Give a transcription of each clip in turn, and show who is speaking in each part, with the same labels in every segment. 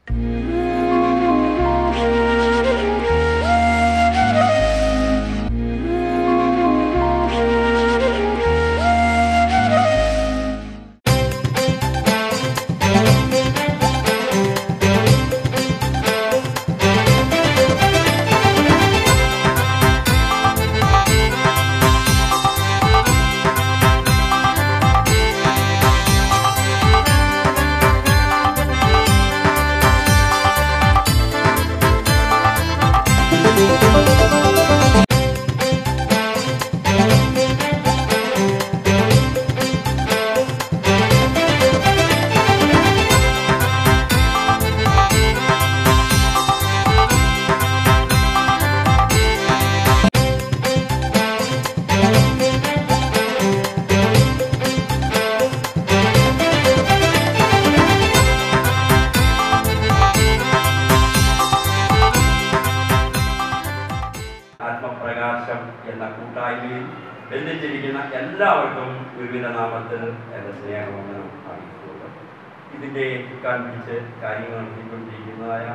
Speaker 1: ആത്മപ്രകാശം എന്ന കൂട്ടായ്മയിൽ ബന്ധിച്ചിരിക്കുന്ന എല്ലാവർക്കും ഗുരുവിന്റെ നാമത്തിൽ എന്റെ സ്നേഹവന്ദനം അറിയിച്ചുകൊണ്ട് ഇതിന്റെ ചുക്കാൻ പിടിച്ച് കാര്യങ്ങൾ നടത്തിക്കൊണ്ടിരിക്കുന്നതായ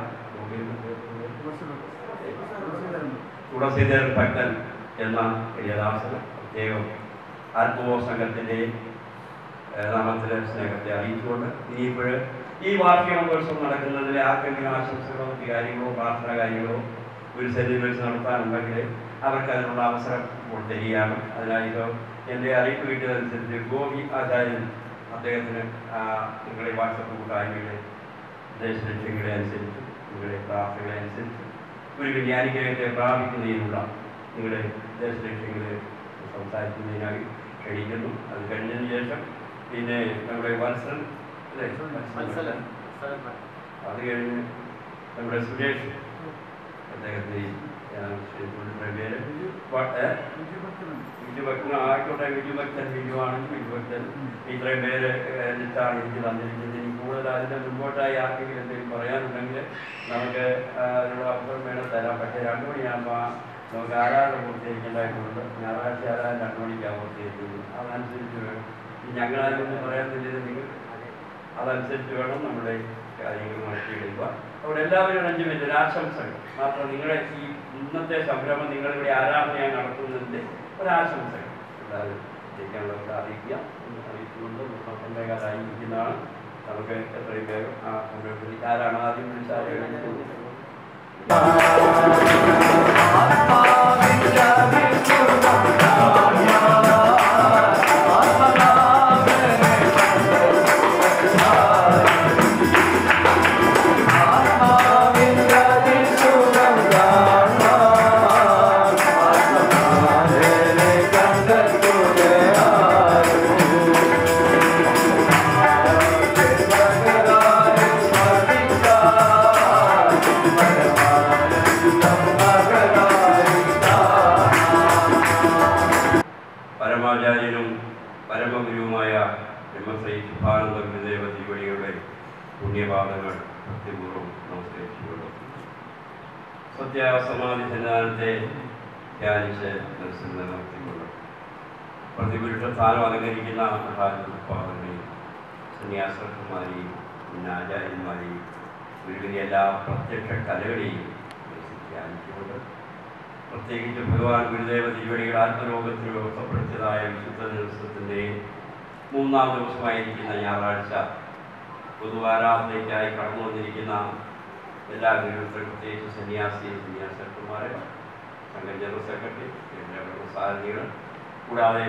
Speaker 1: തുളസീധരൻ ഭക്തൻ എന്ന പ്രിയദാസന് പ്രത്യേകം ആത്മബോധ സംഘത്തിന്റെ ഏഹ്, നാമത്തിലെ സ്നേഹത്തെ അറിയിച്ചുകൊണ്ട് ഇനിയിപ്പോൾ ഈ വാർഷിക മഹോത്സവം നടക്കുന്നതിൽ ആർക്കെങ്കിലും ആശംസകളോ കാര്യങ്ങളോ പ്രാർത്ഥന കാര്യങ്ങളോ ഒരു ശരീരം വെച്ച് നടത്താനുണ്ടെങ്കിൽ അവർക്ക് അതിനുള്ള അവസരം കൊടുത്തിരിക്കുകയാണ് അതിനായി ഇപ്പോൾ എൻ്റെ അറിയിപ്പ് കിട്ടിയതനുസരിച്ച് ഗോപി ആചാര്യൻ അദ്ദേഹത്തിന് ആ, നിങ്ങളുടെ വാട്സപ്പ് കൂട്ടായ്മയുടെ ദേശലക്ഷ്യങ്ങളെ അനുസരിച്ച് നിങ്ങളുടെ പ്രാർത്ഥനകളെ അനുസരിച്ച് ഒരു വിജ്ഞാനിഗ്രഹത്തെ പ്രാപിക്കുന്നതിനുള്ള നിങ്ങളുടെ ദേശലക്ഷ്യങ്ങളെ സംസാരിക്കുന്നതിനായി ക്ഷണിക്കുന്നു അത് കഴിഞ്ഞതിന് ശേഷം പിന്നെ നമ്മുടെ വത്സൻ അല്ലേ വത്സൻ അത് കഴിഞ്ഞ് നമ്മുടെ സുരേഷ് അദ്ദേഹത്തെ ഞാൻ ക്ഷണിച്ചുകൊണ്ടിരുന്ന പേര് വ- ഏ? വിജുഭക്തൻ ആയിക്കോട്ടെ വിജുഭക്തൻ വിജുവാണെങ്കിൽ വിജുഭക്തൻ ഇത്രയും പേര് ലിസ്റ്റാണ് എനിക്ക് തന്നിരിക്കുന്നത് ഇനി കൂടുതൽ അതിൻ്റെ മുമ്പോട്ടായി ആർക്കെങ്കിലും എന്തെങ്കിലും പറയാനുണ്ടെങ്കിൽ നമുക്ക് ആ, അതിനുള്ള അവസരം വേണം തരാം പക്ഷേ രണ്ട് മണിയാകുമ്പോൾ നമുക്ക് ആരാധന പൂർത്തീകരിക്കേണ്ടതായിട്ടുണ്ട് ഞായറാഴ്ച ആരാധന രണ്ട് മണിക്കാണ് പൂർത്തീകരിക്കുന്നത് അതനുസരിച്ച് വേണം ഈ ഞങ്ങളാരൊന്നും പറയാനില്ല നിങ്ങൾ അതനുസരിച്ച് വേണം നമ്മുടെ കാര്യങ്ങൾ നടത്തിയെടുക്കുക അവിടെ എല്ലാവരും അഞ്ച് മിനിറ്റ് ഒരു ആശംസകൾ മാത്രം നിങ്ങളുടെ ഈ ഇന്നത്തെ സംരംഭം നിങ്ങളിവിടെ ആരാധനയായി നടത്തുന്നതിൻ്റെ ഒരാശംസകൾ എല്ലാവരും ജയിക്കാനുള്ളവർക്ക് അറിയിക്കുക എന്ന് അറിയിച്ചുകൊണ്ട് മുപ്പത്തൊമ്പേ കാലായിരിക്കുന്നതാണ് നമുക്ക് എത്രയും വേഗം ആ സംരംഭത്തിൽ ആരാണ് ആദ്യം വിളിച്ചാൽ പരമാചാര്യനും പരമഗുരുവുമായ ബ്രഹ്മശ്രീ ശുഭാനന്ദ ഗുരുദേവ തിരുവടികളുടെ പുണ്യപാദങ്ങൾ ഭക്തിപൂർവ്വം നമസ്കരിച്ചുകൊണ്ട് സത്യാസമാധി സന്നിധാനത്തെ ധ്യാനിച്ച് മനസ്സിൽ നിലനിർത്തിക്കൊണ്ട് പ്രതിപുരുഷ സ്ഥാനം അലങ്കരിക്കുന്ന മഹാത്മാക്കളെയും സന്യാസന്മാരെയും പിന്നെ ആചാര്യന്മാരെയും ഗുരുവിൻ്റെ എല്ലാ പ്രത്യക്ഷ കലകളെയും മനസ്സിൽ ധ്യാനിച്ചുകൊണ്ട് പ്രത്യേകിച്ച് ഭഗവാൻ ഗുരുദേവ തിരുവടികൾ ആത്മലോകത്തിൽ വ്യവസ്ഥപ്പെടുത്തിയതായ വിശുദ്ധ ദിവസത്തിൻ്റെ മൂന്നാം ദിവസമായിരിക്കുന്ന ഞായറാഴ്ച പൊതുവാരാധനയ്ക്കായി കടന്നു വന്നിരിക്കുന്ന എല്ലാ ഗുരുക്കളും പ്രത്യേകിച്ച് സന്യാസി സന്യാസന്മാരെ സംഘം ജനറൽ സെക്രട്ടറി സാരഥികൾ കൂടാതെ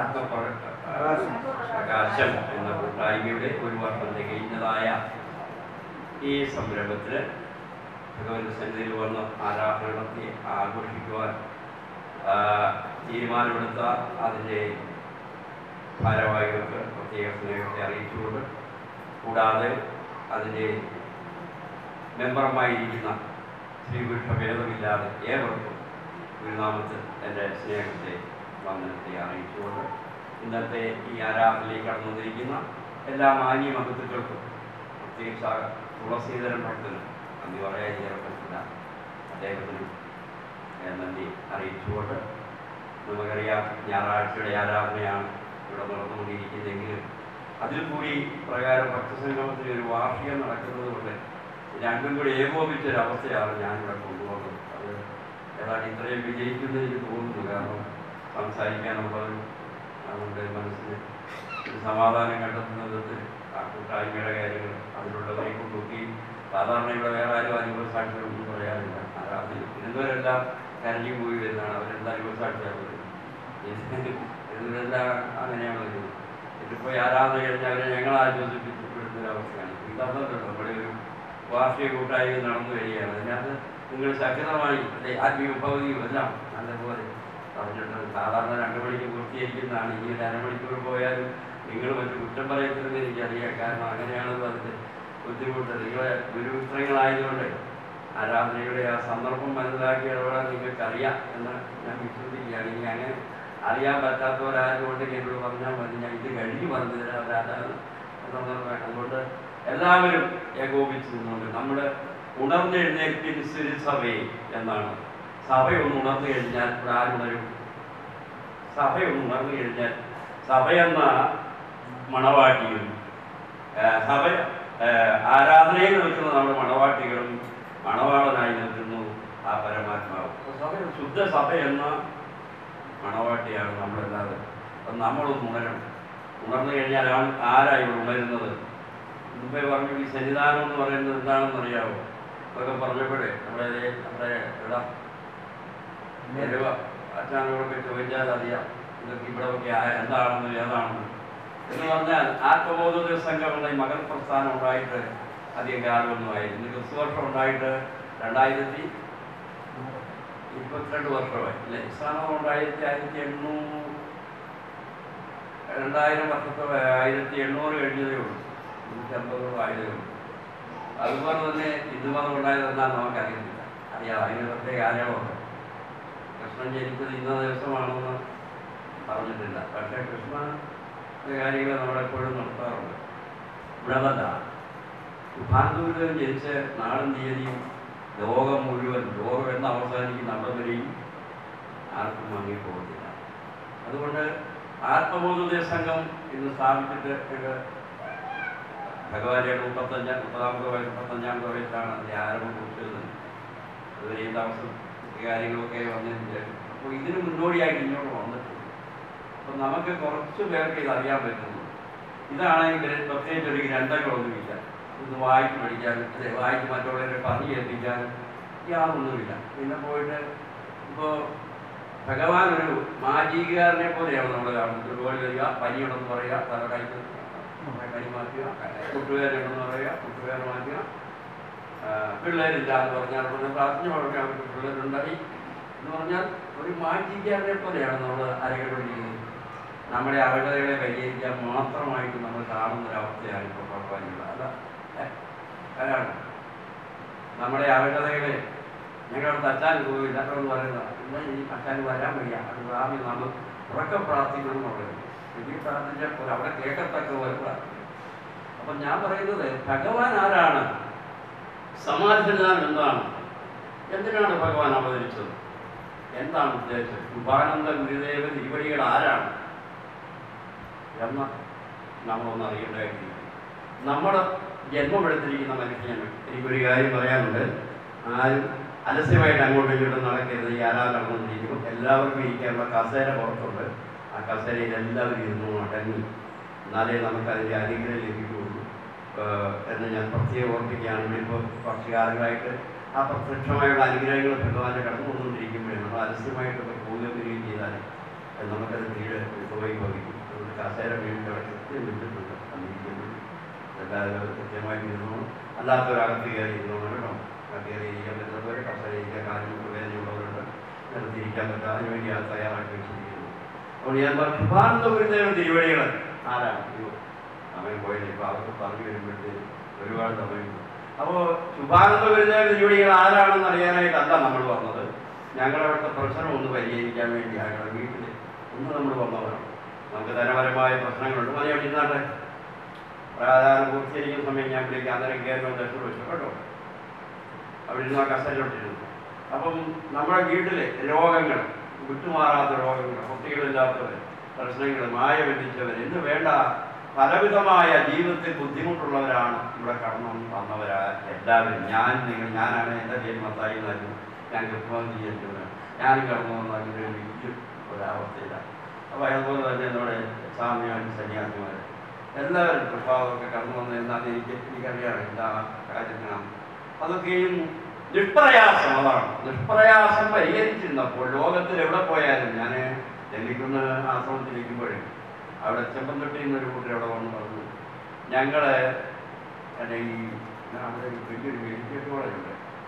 Speaker 1: ആത്മപ്രകാശം എന്ന കൂട്ടായ്മയുടെ ഒരു വർഷം തികയുന്നതായ ഈ സംരംഭത്തിൽ ഭഗവതി സന്നിധിയിൽ വന്ന് ആരാധന നടത്തി ആഘോഷിക്കുവാൻ ആ, തീരുമാനമെടുത്ത അതിൻ്റെ ഭാരവാഹികൾക്ക് പ്രത്യേക സ്നേഹത്തെ അറിയിച്ചുകൊണ്ട് കൂടാതെ അതിൻ്റെ മെമ്പർമായിരിക്കുന്ന ശ്രീപുരുഷ ഭേദമില്ലാതെ ഏവർക്കും ഗുരുനാമത്തിൽ എൻ്റെ സ്നേഹത്തെ വന്ദനത്തെ അറിയിച്ചുകൊണ്ട് ഇന്നത്തെ ഈ ആരാധനയിലേക്ക് കടന്നു വന്നിരിക്കുന്ന എല്ലാ മാന്യ മഹത്തുക്കൾക്കും പ്രത്യേകിച്ച് ആ തുളസീധരൻ ഭക്തനും നന്ദി പറയാൻ ചേർക്കത്തില്ല അദ്ദേഹത്തിനും ഞാൻ നന്ദി അറിയിച്ചുകൊണ്ട് നമുക്കറിയാം ഞായറാഴ്ചയുടെ ആരാധനയാണ് ഇവിടെ നടന്നുകൊണ്ടിരിക്കുന്നതെങ്കിലും അതിൽ കൂടി പ്രകാരം ഭക്തസംഗമത്തിൽ ഒരു വാർഷികം നടക്കുന്നത് കൊണ്ട് രണ്ടും കൂടി ഏകോപിച്ചൊരു അവസ്ഥയാണ് ഞാനിവിടെ കൊണ്ടുപോകുന്നത് അത് ഏതാണ്ട് ഇത്രയും വിജയിക്കുമെന്ന് എനിക്ക് തോന്നുന്നു കാരണം സംസാരിക്കാനുള്ളത് നമ്മുടെ മനസ്സിന് ഒരു സമാധാനം കണ്ടെത്തുന്ന വിധത്തിൽ ആ കൂട്ടായ്മയുടെ കാര്യങ്ങൾ അതിലുള്ളവരെ കൊണ്ടുപോയി സാധാരണ ഇവിടെ വേറെ ആരും അനുഭവ സാക്ഷികളൊന്നും പറയാറില്ല ആരാധന ഇന്നവരെല്ലാം കരഞ്ഞു പോയി വരുന്നതാണ് അവരെല്ലാം അനുഭവ സാക്ഷിയാണ് ഇവരെല്ലാം അങ്ങനെയാണ് വരുന്നത് ഇതിപ്പോൾ ആരാധന കഴിഞ്ഞാൽ അവരെ ഞങ്ങൾ ആശ്വസിപ്പിക്കപ്പെടുന്ന ഒരു അവസ്ഥയാണ് ഇതല്ലല്ലോ നമ്മുടെ ഒരു വാർഷിക കൂട്ടായ്മ നടന്നു വരികയാണ് അതിനകത്ത് നിങ്ങൾ ശക്തമായി അല്ലെ ആത്മീയ ഭൗതികം എല്ലാം നല്ലപോലെ പറഞ്ഞിട്ട് സാധാരണ രണ്ട് മണിക്ക് പൂർത്തീകരിക്കുന്നതാണ് ഇനി ഒരു അരമണിക്കൂർ പോയാലും നിങ്ങൾ മറ്റു കുറ്റം പറയത്തില്ലെന്ന് എനിക്കറിയാം കാരണം അങ്ങനെയാണല്ലോ അതിൻ്റെ ബുദ്ധിമുട്ട് നിങ്ങളെ ഗുരുപുത്രങ്ങളായതുകൊണ്ട് ആരാധനയുടെ ആ സന്ദർഭം മനസ്സിലാക്കി ഇടപെടാൻ നിങ്ങൾക്കറിയാം എന്ന് ഞാൻ വിശ്വസിക്കുകയാണ് ഇനി അങ്ങനെ അറിയാൻ പറ്റാത്തവരാരും ഉണ്ടെങ്കിൽ എന്നോട് പറഞ്ഞാൽ മതി ഞാൻ ഇത് കഴിഞ്ഞ് പറഞ്ഞു തരാം അവരാരാണ് എന്നുള്ളത് അതുകൊണ്ട് എല്ലാവരും ഏകോപിച്ച് നിന്നുകൊണ്ട് നമ്മൾ ഉണർന്നെഴുന്നേൽപ്പിൻ സഭയെ എന്നാണ് സഭയൊന്ന് ഉണർന്നു കഴിഞ്ഞാൽ ഇവിടെ ആരുണരും സഭയൊന്ന് ഉണർന്നു കഴിഞ്ഞാൽ സഭയെന്ന മണവാട്ടിയും ആ, സഭ ആ, ആരാധനയിൽ നിൽക്കുന്ന നമ്മുടെ മണവാട്ടികളും മണവാളനായി നിൽക്കുന്നു ആ പരമാത്മാവ് അപ്പോൾ സഭ ശുദ്ധ സഭ എന്ന മണവാട്ടിയാണ് നമ്മളെല്ലാവരും അപ്പം നമ്മളൊന്ന് ഉണരണം ഉണർന്നു കഴിഞ്ഞാൽ ആ ആരായി ഇവിടെ ഉണരുന്നത് മുമ്പേ പറഞ്ഞു ഈ സന്നിധാനം എന്ന് പറയുന്നത് എന്താണെന്ന് അറിയാമോ അതൊക്കെ പറഞ്ഞപ്പോഴേ നമ്മുടെ ദേ- നമ്മുടെ ഇവിടെ എരുവ അച്ഛനോടൊക്കെ ചോദിച്ചാൽ അറിയാം ഇതൊക്കെ ഇവിടെ ഒക്കെ ആ- എന്താണെന്ന് ഏതാണെന്ന് എന്ന് പറഞ്ഞാൽ ആത്മബോധോദയ സംഘം എന്ന ഈ മകൻ പ്രസ്ഥാനം ഉണ്ടായിട്ട് അധികം കാലമൊന്നുമായി ഇന്ന് ക്രിസ്തുവർഷം ഉണ്ടായിട്ട് രണ്ടായിരത്തി ഇരുപത്തിരണ്ട് വർഷമായി അല്ലെ ഇസ്ലാമം ഉണ്ടായിരത്തി ആയിരത്തി എണ്ണൂറ് രണ്ടായിരം വർഷത്തെ ആയിരത്തി എണ്ണൂറ് കഴിഞ്ഞതേ ഉള്ളൂ നൂറ്റമ്പത് ആയതേ ഉള്ളൂ അതുപോലെ തന്നെ ഹിന്ദുമതം ഉണ്ടായത് എന്താണെന്ന് നമുക്കറിയത്തില്ല അറിയാം അതിന് പ്രത്യേക കാലയളവുണ്ട് കൃഷ്ണൻ ജനിച്ചത് ഇന്ന ദിവസമാണെന്ന് പറഞ്ഞിട്ടില്ല പക്ഷേ കൃഷ്ണ കാര്യങ്ങൾ നമ്മളെപ്പോഴും നടത്താറുണ്ട് ഇവിടെ അതല്ല ഭാരതൂരിതം ജനിച്ച് നാളും തീയതിയും ലോകം മുഴുവൻ ലോകം എന്ന് അവസാനിക്കുന്ന അവിടെ വരെയും ആർക്കും വാങ്ങിപ്പോകത്തില്ല അതുകൊണ്ട് ആത്മബോധോദയ സംഘം ഇന്ന് സ്ഥാപിച്ചിട്ട് ഇത് ഭഗവാന്റെ മുപ്പത്തഞ്ചാം മുപ്പതാമത്തെ വയസ്സ് മുപ്പത്തഞ്ചാമത്തെ വയസ്സാണ് അതിൻ്റെ ആരംഭം കുറിച്ചത് അതുവരെയും താമസം ഈ കാര്യങ്ങളൊക്കെ വന്നതിന് ശേഷം അപ്പോൾ ഇതിന് മുന്നോടിയായിട്ട് ഇങ്ങോട്ട് വന്നിട്ടുണ്ട് അപ്പം നമുക്ക് കുറച്ച് പേർക്ക് ഇത് അറിയാൻ പറ്റുന്നു ഇതാണെങ്കിൽ പ്രത്യേകിച്ച് ഒരു ഗ്രന്ഥങ്ങളൊന്നുമില്ല ഇത് വായിച്ച് പഠിക്കാൻ അല്ലെ വായിച്ച് മറ്റുള്ളവരെ പറഞ്ഞു കേൾപ്പിക്കാൻ യാതൊന്നുമില്ല പിന്നെ പോയിട്ട് ഇപ്പോൾ ഭഗവാൻ ഒരു മാജികാരനെ പോലെയാണ് നമ്മൾ കാണുന്നത് ഒരുപാട് വരിക പനിയുണ്ടെന്ന് പറയുക തല കൈക്ക് പനി മാറ്റുക കുട്ടുകാരുണ്ടെന്ന് പറയുക കുട്ടുകാർ മാറ്റുക ആ, പിള്ളേരില്ല എന്ന് പറഞ്ഞാൽ പിന്നെ പ്രാർത്ഥന മുഴക്കാൻ അവർക്ക് പിള്ളേരുണ്ടായി എന്ന് പറഞ്ഞാൽ ഒരു മാജിക്കാരനെ പോലെയാണ് നമ്മൾ അരകെട്ടിരിക്കുന്നത് നമ്മുടെ അർഹതകളെ പരിഹരിക്കാൻ മാത്രമായിട്ട് നമ്മൾ കാണുന്ന ഒരു അവസ്ഥയാണ് ഇപ്പോൾ ഭഗവാനുള്ള അല്ല ഏ? അതാണ് നമ്മുടെ അർഹതകളെ ഞങ്ങളുടെ അച്ഛൻ പോയില്ല എന്ന് പറയുന്നത് ഇല്ല ഈ അച്ഛൻ വരാൻ വയ്യ അത് സ്വാമി നമ്മൾ ഉറക്കം പ്രാർത്ഥിക്കണം എന്ന് പറയുന്നത് വലിയ പ്രാർത്ഥിച്ചാൽ പോലെ അവിടെ കേൾക്കത്തക്ക പോലെ പ്രാർത്ഥിക്കണം അപ്പം ഞാൻ പറയുന്നത് ഭഗവാൻ ആരാണ് സമാധിദാനം എന്താണ് എന്തിനാണ് ഭഗവാൻ അവതരിച്ചത് എന്താണ് ഉദ്ദേശം ഉപാനന്ദ ഗുരുദേവൻ തിരുവടികൾ ആരാണ് എന്ന് നമ്മളൊന്ന് അറിയേണ്ടതായിട്ടിരിക്കും നമ്മുടെ ജന്മമെടുത്തിരിക്കുന്ന മനുഷ്യന് എനിക്കൊരു കാര്യം പറയാനുണ്ട് ആരും അലസ്യമായിട്ട് അങ്ങോട്ടും ഇങ്ങോട്ടും നടക്കരുത് ഈ ആരാധന നടന്നുകൊണ്ടിരിക്കും എല്ലാവർക്കും ഇരിക്കാനുള്ള കസേര പുറത്തുണ്ട് ആ കസേരയിൽ എല്ലാവരും ഇരുന്നു അടങ്ങി എന്നാലേ നമുക്ക് അതിൻ്റെ അനുഗ്രഹം ലഭിക്കുകയുള്ളൂ ഏഹ് എന്ന് ഞാൻ പ്രത്യേകം ഓർപ്പിക്കുകയാണ് ഇപ്പോൾ കുറച്ച് കാലങ്ങളായിട്ട് ആ പ്രത്യക്ഷമായുള്ള അനുഗ്രഹങ്ങൾ ഭഗവാന്റെ കടന്നു കൊണ്ടുകൊണ്ടിരിക്കുമ്പോഴേ നമ്മൾ അലസ്യമായിട്ടൊക്കെ പോവുകയും വരികയും ചെയ്താൽ അത് നമുക്കത് പിന്നീട് ഉപയോഗി ഭവിക്കും അതുകൊണ്ട് കസേര വീണ്ടും അവിടെ കൃത്യം വിട്ടിട്ടുണ്ട് അന്നിരിക്കുന്നത് എല്ലാവരും കൃത്യമായിട്ട് ഇരുന്നോണം അല്ലാത്തവരകത്ത് കയറി ഇരുന്നോണം കേട്ടോ കയറി ഇരിക്കാൻ പറ്റുന്നവരെ കസേര ഇരിക്കാൻ കാര്യം വേദനയുള്ളവരുണ്ട് നിർത്തിയിരിക്കാൻ പറ്റും അതിനുവേണ്ടി അത് തയ്യാറാക്കി വെച്ചിരിക്കുന്നു അതുകൊണ്ട് ഞാൻ പറഞ്ഞു ഭാരതപുരത്തേയുടെ തിരുവടികൾ ആരാണ് അയ്യോ സമയം പോയില്ല ഇപ്പൊ അവർക്ക് പറഞ്ഞു വരുമ്പോഴത്തേക്ക് ഒരുപാട് സമയം അപ്പോൾ ശുഭാനന്ദ ഗുരുദേവ തിരുവടികൾ ആരാണെന്ന് അറിയാനായിട്ടല്ല നമ്മൾ വന്നത് ഞങ്ങളവിടുത്തെ പ്രശ്നം ഒന്ന് പരിഹരിക്കാൻ വേണ്ടിയാണ് ഞങ്ങളുടെ വീട്ടിൽ ഒന്ന് നമ്മൾ വന്നവരാണ് നമുക്ക് ധനപരമായ പ്രശ്നങ്ങളുണ്ട് മതി അവിടെ ഇരുന്നാട്ടെ പ്രാധാന്യം പൂർത്തീകരിക്കുന്ന സമയം ഞാൻ വിളിക്കാം അന്നേരം കയറി വന്ന് ദർശനം വെച്ചു കേട്ടോ അവിടെ ഇരുന്ന് ആ കസേരയിലോട്ടിരുന്നു അപ്പം നമ്മുടെ വീട്ടിലെ രോഗങ്ങൾ വിട്ടുമാറാത്ത രോഗങ്ങൾ കുട്ടികളില്ലാത്തവർ പ്രശ്നങ്ങൾ മായ ബന്ധിച്ചവർ എന്ന് വേണ്ട പലവിധമായ ജീവിതത്തിൽ ബുദ്ധിമുട്ടുള്ളവരാണ് ഇവിടെ കടന്നു വന്നവരാ എല്ലാവരും ഞാൻ നിങ്ങൾ ഞാനാണ് എൻ്റെ പേര് മത്തായി എന്നായിരുന്നു ഞാൻ കൃത്യം ചെയ്യുന്നത് ഞാൻ കടന്നു വന്ന അങ്ങനെ ഒരു വലിയ ഒരവസ്ഥയിലാണ് അപ്പോൾ അതുപോലെ തന്നെ നമ്മുടെ സ്വാമിയാൻ സന്യാസിമാർ എല്ലാവരും പ്രഭാവമൊക്കെ കടന്നു വന്നത് എന്താണെന്ന് എനിക്ക് എനിക്കറിയാം എന്താ കാര്യത്തിനാണ് അതൊക്കെയും നിഷ്പ്രയാസം അതാണ് നിഷ്പ്രയാസം പരിഹരിച്ചിരുന്നപ്പോൾ ലോകത്തിൽ എവിടെ പോയാലും ഞാൻ ഡൽഹിക്കുന്ന് ആശ്രമത്തിലിരിക്കുമ്പോഴേ അവിടെ ചെമ്പന്തൊട്ടിയിൽ നിന്നൊരു കൂട്ടർ അവിടെ വന്ന് പറഞ്ഞു ഞങ്ങൾ എൻ്റെ ഈ ഞാൻ അവിടെ ഒരു വലിയൊരു മെഡിക്കൽ കോളേജുണ്ട്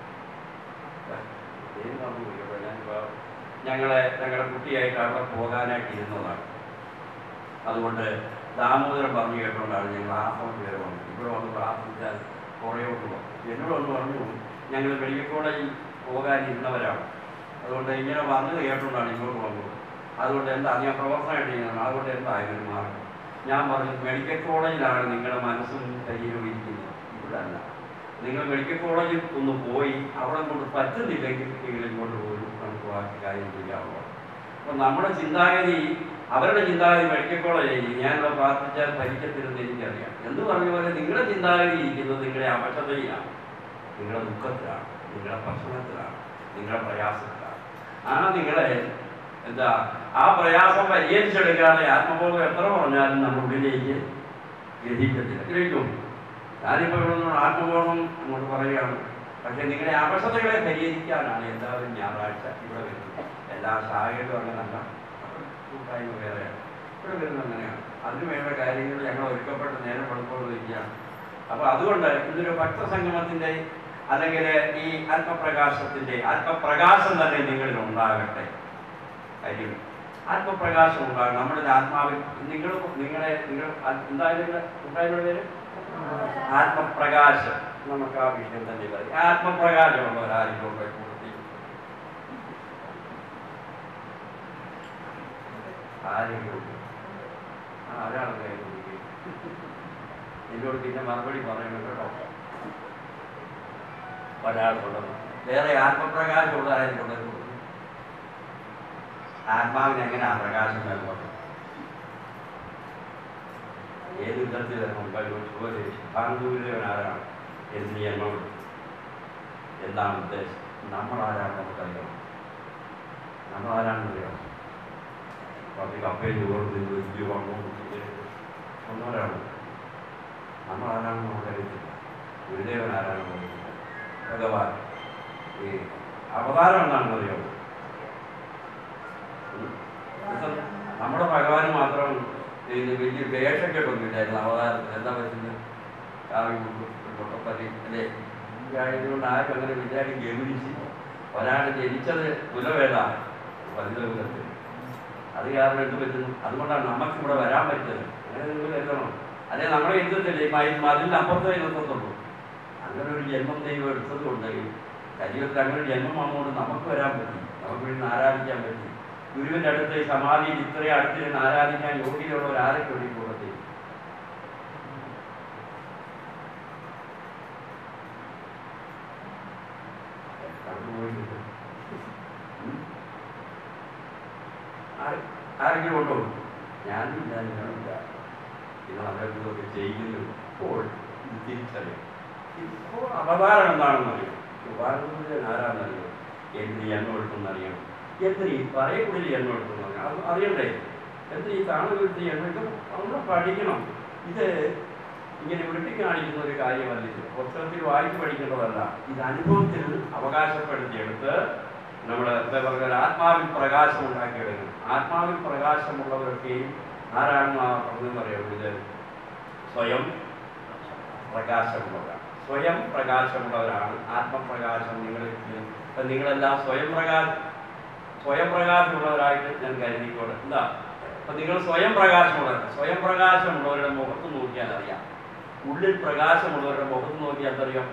Speaker 1: പേര് മറന്നു പോയി അപ്പോൾ ഞാനിപ്പോൾ ഞങ്ങളെ ഞങ്ങളുടെ കുട്ടിയായിട്ട് അവിടെ പോകാനായിട്ട് ഇരുന്നതാണ് അതുകൊണ്ട് ദാമോദരൻ പറഞ്ഞു കേട്ടുകൊണ്ടാണ് ഞങ്ങൾ ആശ്രമം പേര് വന്നത് ഇവിടെ വന്ന് പ്രാർത്ഥിച്ചാൽ കുറയോട്ട് പോകും എന്നോട് വന്ന് പറഞ്ഞു ഞങ്ങൾ മെഡിക്കൽ കോളേജിൽ പോകാനിരുന്നവരാണ് അതുകൊണ്ട് ഇങ്ങനെ വന്നത് കേട്ടുകൊണ്ടാണ് ഇങ്ങോട്ട് വന്നത് അതുകൊണ്ട് എന്താ ഞാൻ പ്രവർത്തനമായിട്ട് ചെയ്യുന്നതാണ് അതുകൊണ്ട് എന്താ അതിനൊരു മാർഗം ഞാൻ പറഞ്ഞു മെഡിക്കൽ കോളേജിലാണ് നിങ്ങളുടെ മനസ്സും ശരീരവും ഇരിക്കുന്നത് ഇവിടെ അല്ല നിങ്ങൾ മെഡിക്കൽ കോളേജിൽ ഒന്ന് പോയി അവിടെ കൊണ്ട് പറ്റുന്നില്ലെങ്കിൽ നിങ്ങൾ ഇങ്ങോട്ട് പോരും നമുക്ക് ബാക്കി കാര്യം ചെയ്യാവുള്ളൂ അപ്പം നമ്മുടെ ചിന്താഗതി അവരുടെ ചിന്താഗതി മെഡിക്കൽ കോളേജിൽ ഞാനിവിടെ പ്രാർത്ഥിച്ചാൽ ഭരിക്കത്തില്ലെന്ന് എനിക്കറിയാം എന്ന് പറഞ്ഞ പോലെ നിങ്ങളുടെ ചിന്താഗതി ഇരിക്കുന്നത് നിങ്ങളുടെ അവശതയിലാണ് നിങ്ങളുടെ ദുഃഖത്തിലാണ് നിങ്ങളുടെ പ്രശ്നത്തിലാണ് നിങ്ങളുടെ പ്രയാസത്തിലാണ് ആ നിങ്ങളെ എന്താ ആ പ്രയാസം പരിഹരിച്ചെടുക്കാതെ ആത്മബോധം എത്ര പറഞ്ഞാലും നമ്മുടെ ഉള്ളിലേക്ക് ഗ്രഹിക്കത്തില്ല ഗ്രഹിക്കും ഞാനിപ്പോൾ ഇവിടെ നിന്ന് ആത്മബോധം അങ്ങോട്ട് പറയുകയാണ് പക്ഷേ നിങ്ങളുടെ അവശതകളെ പരിഹരിക്കാനാണ് എല്ലാവരും ഞായറാഴ്ച ഇവിടെ വരുന്നത് എല്ലാ ശാഖയിലും അങ്ങനല്ല കൂട്ടായ്മ വേറെയാണ് ഇവിടെ വരുന്നത് അങ്ങനെയാണ് അതിന് വേണ്ട കാര്യങ്ങൾ ഞങ്ങൾ ഒരുക്കപ്പെട്ട് നേരം പടുത്തുകൊണ്ടിരിക്കുകയാണ് അപ്പോൾ അതുകൊണ്ട് ഇതൊരു ഭക്തസംഗമത്തിൻ്റെ അല്ലെങ്കിൽ ഈ ആത്മപ്രകാശത്തിൻ്റെ ആത്മപ്രകാശം തന്നെ നിങ്ങളിൽ ഉണ്ടാകട്ടെ കാര്യം ആത്മപ്രകാശം ഉണ്ടാകും നമ്മുടെ ആത്മാവിൽ നിങ്ങൾ നിങ്ങളെ നിങ്ങൾ എന്തായാലും കൂട്ടായ്മയുടെ പേര് ആത്മപ്രകാശം നമുക്ക് ആ വിഷയം തന്നെ പറയും ആത്മപ്രകാശമുള്ളവരായിരിക്കും കൂട്ടത്തിൽ ആരെങ്കിലും ആ ഒരാൾ കൈ കൊടുക്കുകയും എന്നോട് പിന്നെ മറുപടി പറയണം കേട്ടോ ഒരാൾക്കുള്ളത് വേറെ ആത്മപ്രകാശമുള്ള ആരെങ്കിലും ആത്മാവിന് എങ്ങനെയാണ് പ്രകാശം നൽകുന്നത് ഏത് വിധത്തിൽ മുമ്പിൽ ബാങ്കൂരിദേവൻ ആരാണ് എന്ന് എന്നോട് എന്താണ് ഉദ്ദേശം നമ്മളാരാണ് നമുക്കറിയാം നമ്മളാരാണെന്ന് അറിയാം കുറച്ച് കപ്പയും ചോറും തിന്ന് വലിയ വണ്ണവും ഒന്നോരാണ് നമ്മളാരാണെന്ന് നമുക്കറിയത്തില്ല ഗുരുദേവൻ ആരാണെന്ന് അറിയത്തില്ല ഭഗവാൻ ഈ അവതാരം എന്താണെന്ന് അറിയാമോ നമ്മുടെ ഭഗവാന് മാത്രം ഇത് വലിയ വേഷക്കെട്ടൊന്നുമില്ലായിരുന്നു അവതാരത്തിൽ എന്താ പറ്റുന്നത് കാവി പൊട്ടപ്പതി അല്ലേ ആയതുകൊണ്ട് ആരും അങ്ങനെ വിചാരം ഗൗനിച്ച് ഒരാൾ ജനിച്ചത് കുലവേദ വലുതകുലത്തിൽ അത് കാരണം എന്ത് പറ്റുന്നു അതുകൊണ്ടാണ് നമുക്ക് ഇവിടെ വരാൻ പറ്റുന്നത് അങ്ങനെ നിങ്ങൾ കരുതണം അല്ലെ നമ്മളെ എഴുതത്തില്ലേ അതിൻ്റെ അപ്പുറത്തേ എഴുതത്തുള്ളൂ അങ്ങനെ ഒരു ജന്മം ദൈവം എടുത്തത് കൊണ്ട് ശരീരത്തിൽ അങ്ങനെ ഒരു ജന്മം വന്നുകൊണ്ട് നമുക്ക് വരാൻ പറ്റി നമുക്ക് ഇന്ന് ആരാധിക്കാൻ പറ്റി ഗുരുവിൻ്റെ അടുത്ത് സമാധിയിൽ ഇത്രയും അടുത്തിരുന്ന് ആരാധിക്കാൻ യോഗ്യതയുള്ളവർ ആരൊക്കെ വേണ്ടി കൂടത്തിൽ ആരെങ്കിലും ഉണ്ടോ ഞാനും ഇല്ല ഞാനില്ല ഇത് അവരൊക്കെ ചെയ്യുന്നു ഇപ്പോൾ ഇത് തിരിച്ചറിയാം ഇപ്പോൾ അവതാരം എന്താണെന്ന് അറിയാം ഭാരതത്തിൽ ആരാണെന്നറിയാം എന്തിന് ജന്മം എടുക്കുന്നറിയണം എന്തിന് ഈ പറയക്കുള്ളിൽ ജന്മം എടുക്കുന്നറിയാം അത് അറിയണ്ടേ എന്തിന് ഈ താണുകൊടുത്ത് ജന്മം ഇത് നമ്മൾ പഠിക്കണം ഇത് ഇങ്ങനെ വിട്ടി കാണിക്കുന്ന ഒരു കാര്യമല്ല ഇത് പുസ്തകത്തിൽ വായിച്ച് പഠിക്കേണ്ടതല്ല ഇത് അനുഭവത്തിൽ അവകാശപ്പെടുത്തിയെടുത്ത് നമ്മൾ എന്താ പറയുക ആത്മാവിൽ പ്രകാശം ഉണ്ടാക്കിയെടുക്കണം ആത്മാവിൽ പ്രകാശമുള്ളവരൊക്കെയും ആരാണെന്ന് ആ പറഞ്ഞെന്ന് അറിയാം ഇത് സ്വയം പ്രകാശമുള്ളവരാണ് സ്വയം പ്രകാശമുള്ളവരാണ് ആത്മപ്രകാശം നിങ്ങൾ ഇപ്പം നിങ്ങളെല്ലാം സ്വയം പ്രകാശം സ്വയം പ്രകാശമുള്ളവരായിട്ട് ഞാൻ കരുതിക്കോട്ടെ എന്താ അപ്പം നിങ്ങൾ സ്വയം പ്രകാശമുള്ളവർ സ്വയം പ്രകാശമുള്ളവരുടെ മുഖത്ത് നോക്കിയാൽ അറിയാം ഉള്ളിൽ പ്രകാശമുള്ളവരുടെ മുഖത്ത് നോക്കിയാൽ എന്തറിയാം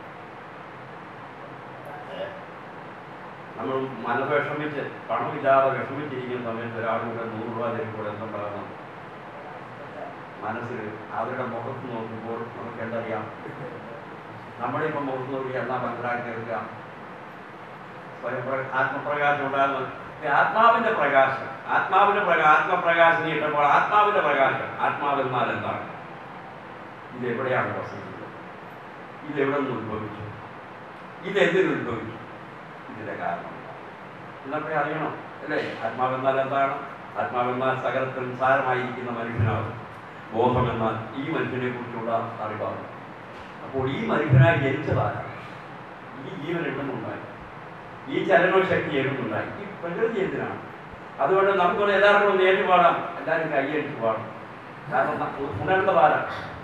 Speaker 1: നമ്മൾ മനസ്സ് വിഷമിച്ച് പണമില്ലാതെ വിഷമിച്ചിരിക്കുന്ന സമയത്ത് ഒരാളുടെ നൂറ് രൂപ തരുമ്പോൾ എന്തുണ്ടാകണം മനസ്സിൽ അവരുടെ മുഖത്ത് നോക്കുമ്പോൾ നമുക്ക് എന്തറിയാം നമ്മുടെ ഇപ്പം മുഖത്ത് നോക്കി എന്നാ മനസ്സിലാക്കി എടുക്കാം സ്വയം പ്ര- ആത്മപ്രകാശം ഉണ്ടാകുന്നത് ഈ ആത്മാവിന്റെ പ്രകാശം ആത്മാവിന്റെ പ്രകാ ആത്മപ്രകാശം നീട്ടപ്പോൾ ആത്മാവിന്റെ പ്രകാശം ആത്മാവെന്നാൽ എന്താണ് ഇത് എവിടെയാണ് വസിക്കുന്നത് ഇത് എവിടെ നിന്ന് ഉത്ഭവിച്ചു ഇത് എന്തിന് ഉത്ഭവിച്ചു ഇതിന്റെ കാരണം ഇതൊക്കെ അറിയണം അല്ലേ ആത്മാവെന്നാൽ എന്താണ് ആത്മാവെന്നാൽ സകലത്തിൽ നിസ്സാരമായിരിക്കുന്ന മനുഷ്യനാണ് ബോധമെന്നാൽ ഈ മനുഷ്യനെ കുറിച്ചുള്ള അറിവാണ് അപ്പോൾ ഈ മനുഷ്യനായി ജനിച്ചതാണ് ഈ ജീവൻ എവിടുന്നുണ്ടായി ഈ ചലനശക്തി എവിടുന്നുണ്ടായി ഈ പ്രകൃതി എന്തിനാണ് അതുകൊണ്ട് നമുക്കൊരു യഥാർത്ഥം ഒന്ന് ഏറ്റുപാടാം എല്ലാവരും കൈയടിച്ച് പാടും കാരണം ന- ഉണർന്നതാരാ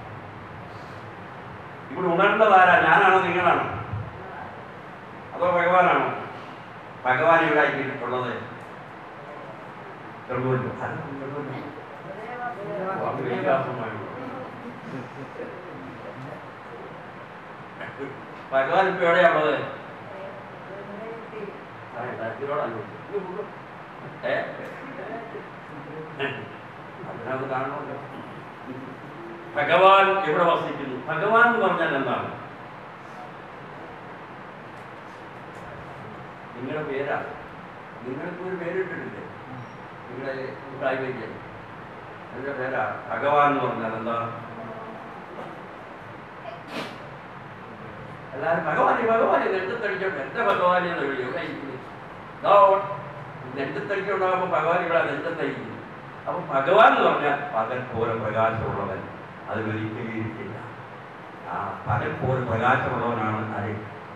Speaker 1: ഇവിടെ ഉണർന്നതാരാ ഞാനാണോ നിങ്ങളാണോ അതോ ഭഗവാനാണോ ഭഗവാൻ ഇവിടെ ആക്കിയിട്ടുള്ളത് ചെറുതുമല്ലോ അത് ചെറുതുമല്ലോ. അത് വിശ്വാസമായുള്ളൂ. ഭഗവാൻ ഇപ്പൊ എവിടെയാണുള്ളത് ആ, എല്ലാത്തിനോടല്ലോ. ഏ? അതിനകത്ത് കാണണമല്ലോ ഭഗവാൻ എവിടെ വസിക്കുന്നു ഭഗവാൻ എന്ന് പറഞ്ഞാൽ എന്താണ് നിങ്ങളുടെ പേരാ നിങ്ങൾക്ക് ഒരു പേരിട്ടിട്ടില്ലേ നിങ്ങളുടെ കൂട്ടായ്മയ്ക്ക് എന്റെ പേരാ ഭഗവാൻ എന്ന് പറഞ്ഞാൽ എന്താ എല്ലാവരും ഭഗവാനെ ഭഗവാനെ നെഞ്ചത്തടിച്ചോണ്ട് എന്റെ ഭഗവാനെ എന്ന് വിളിക്കും ഇവിടെ ഇരിക്കുന്നു. ദാ നെഞ്ചത്തടിച്ചുണ്ടാകുമ്പോൾ ഭഗവാൻ ഇവിടെ നെഞ്ചത്തടിക്കുന്നു അപ്പൊ ഭഗവാൻ എന്ന് പറഞ്ഞാൽ പകൽ പോലെ പ്രകാശമുള്ളവൻ അതിലൊരിക്കലും ഇരിക്കില്ല ആ പകൽ പോലെ പ്രകാശമുള്ളവനാണ് ആര്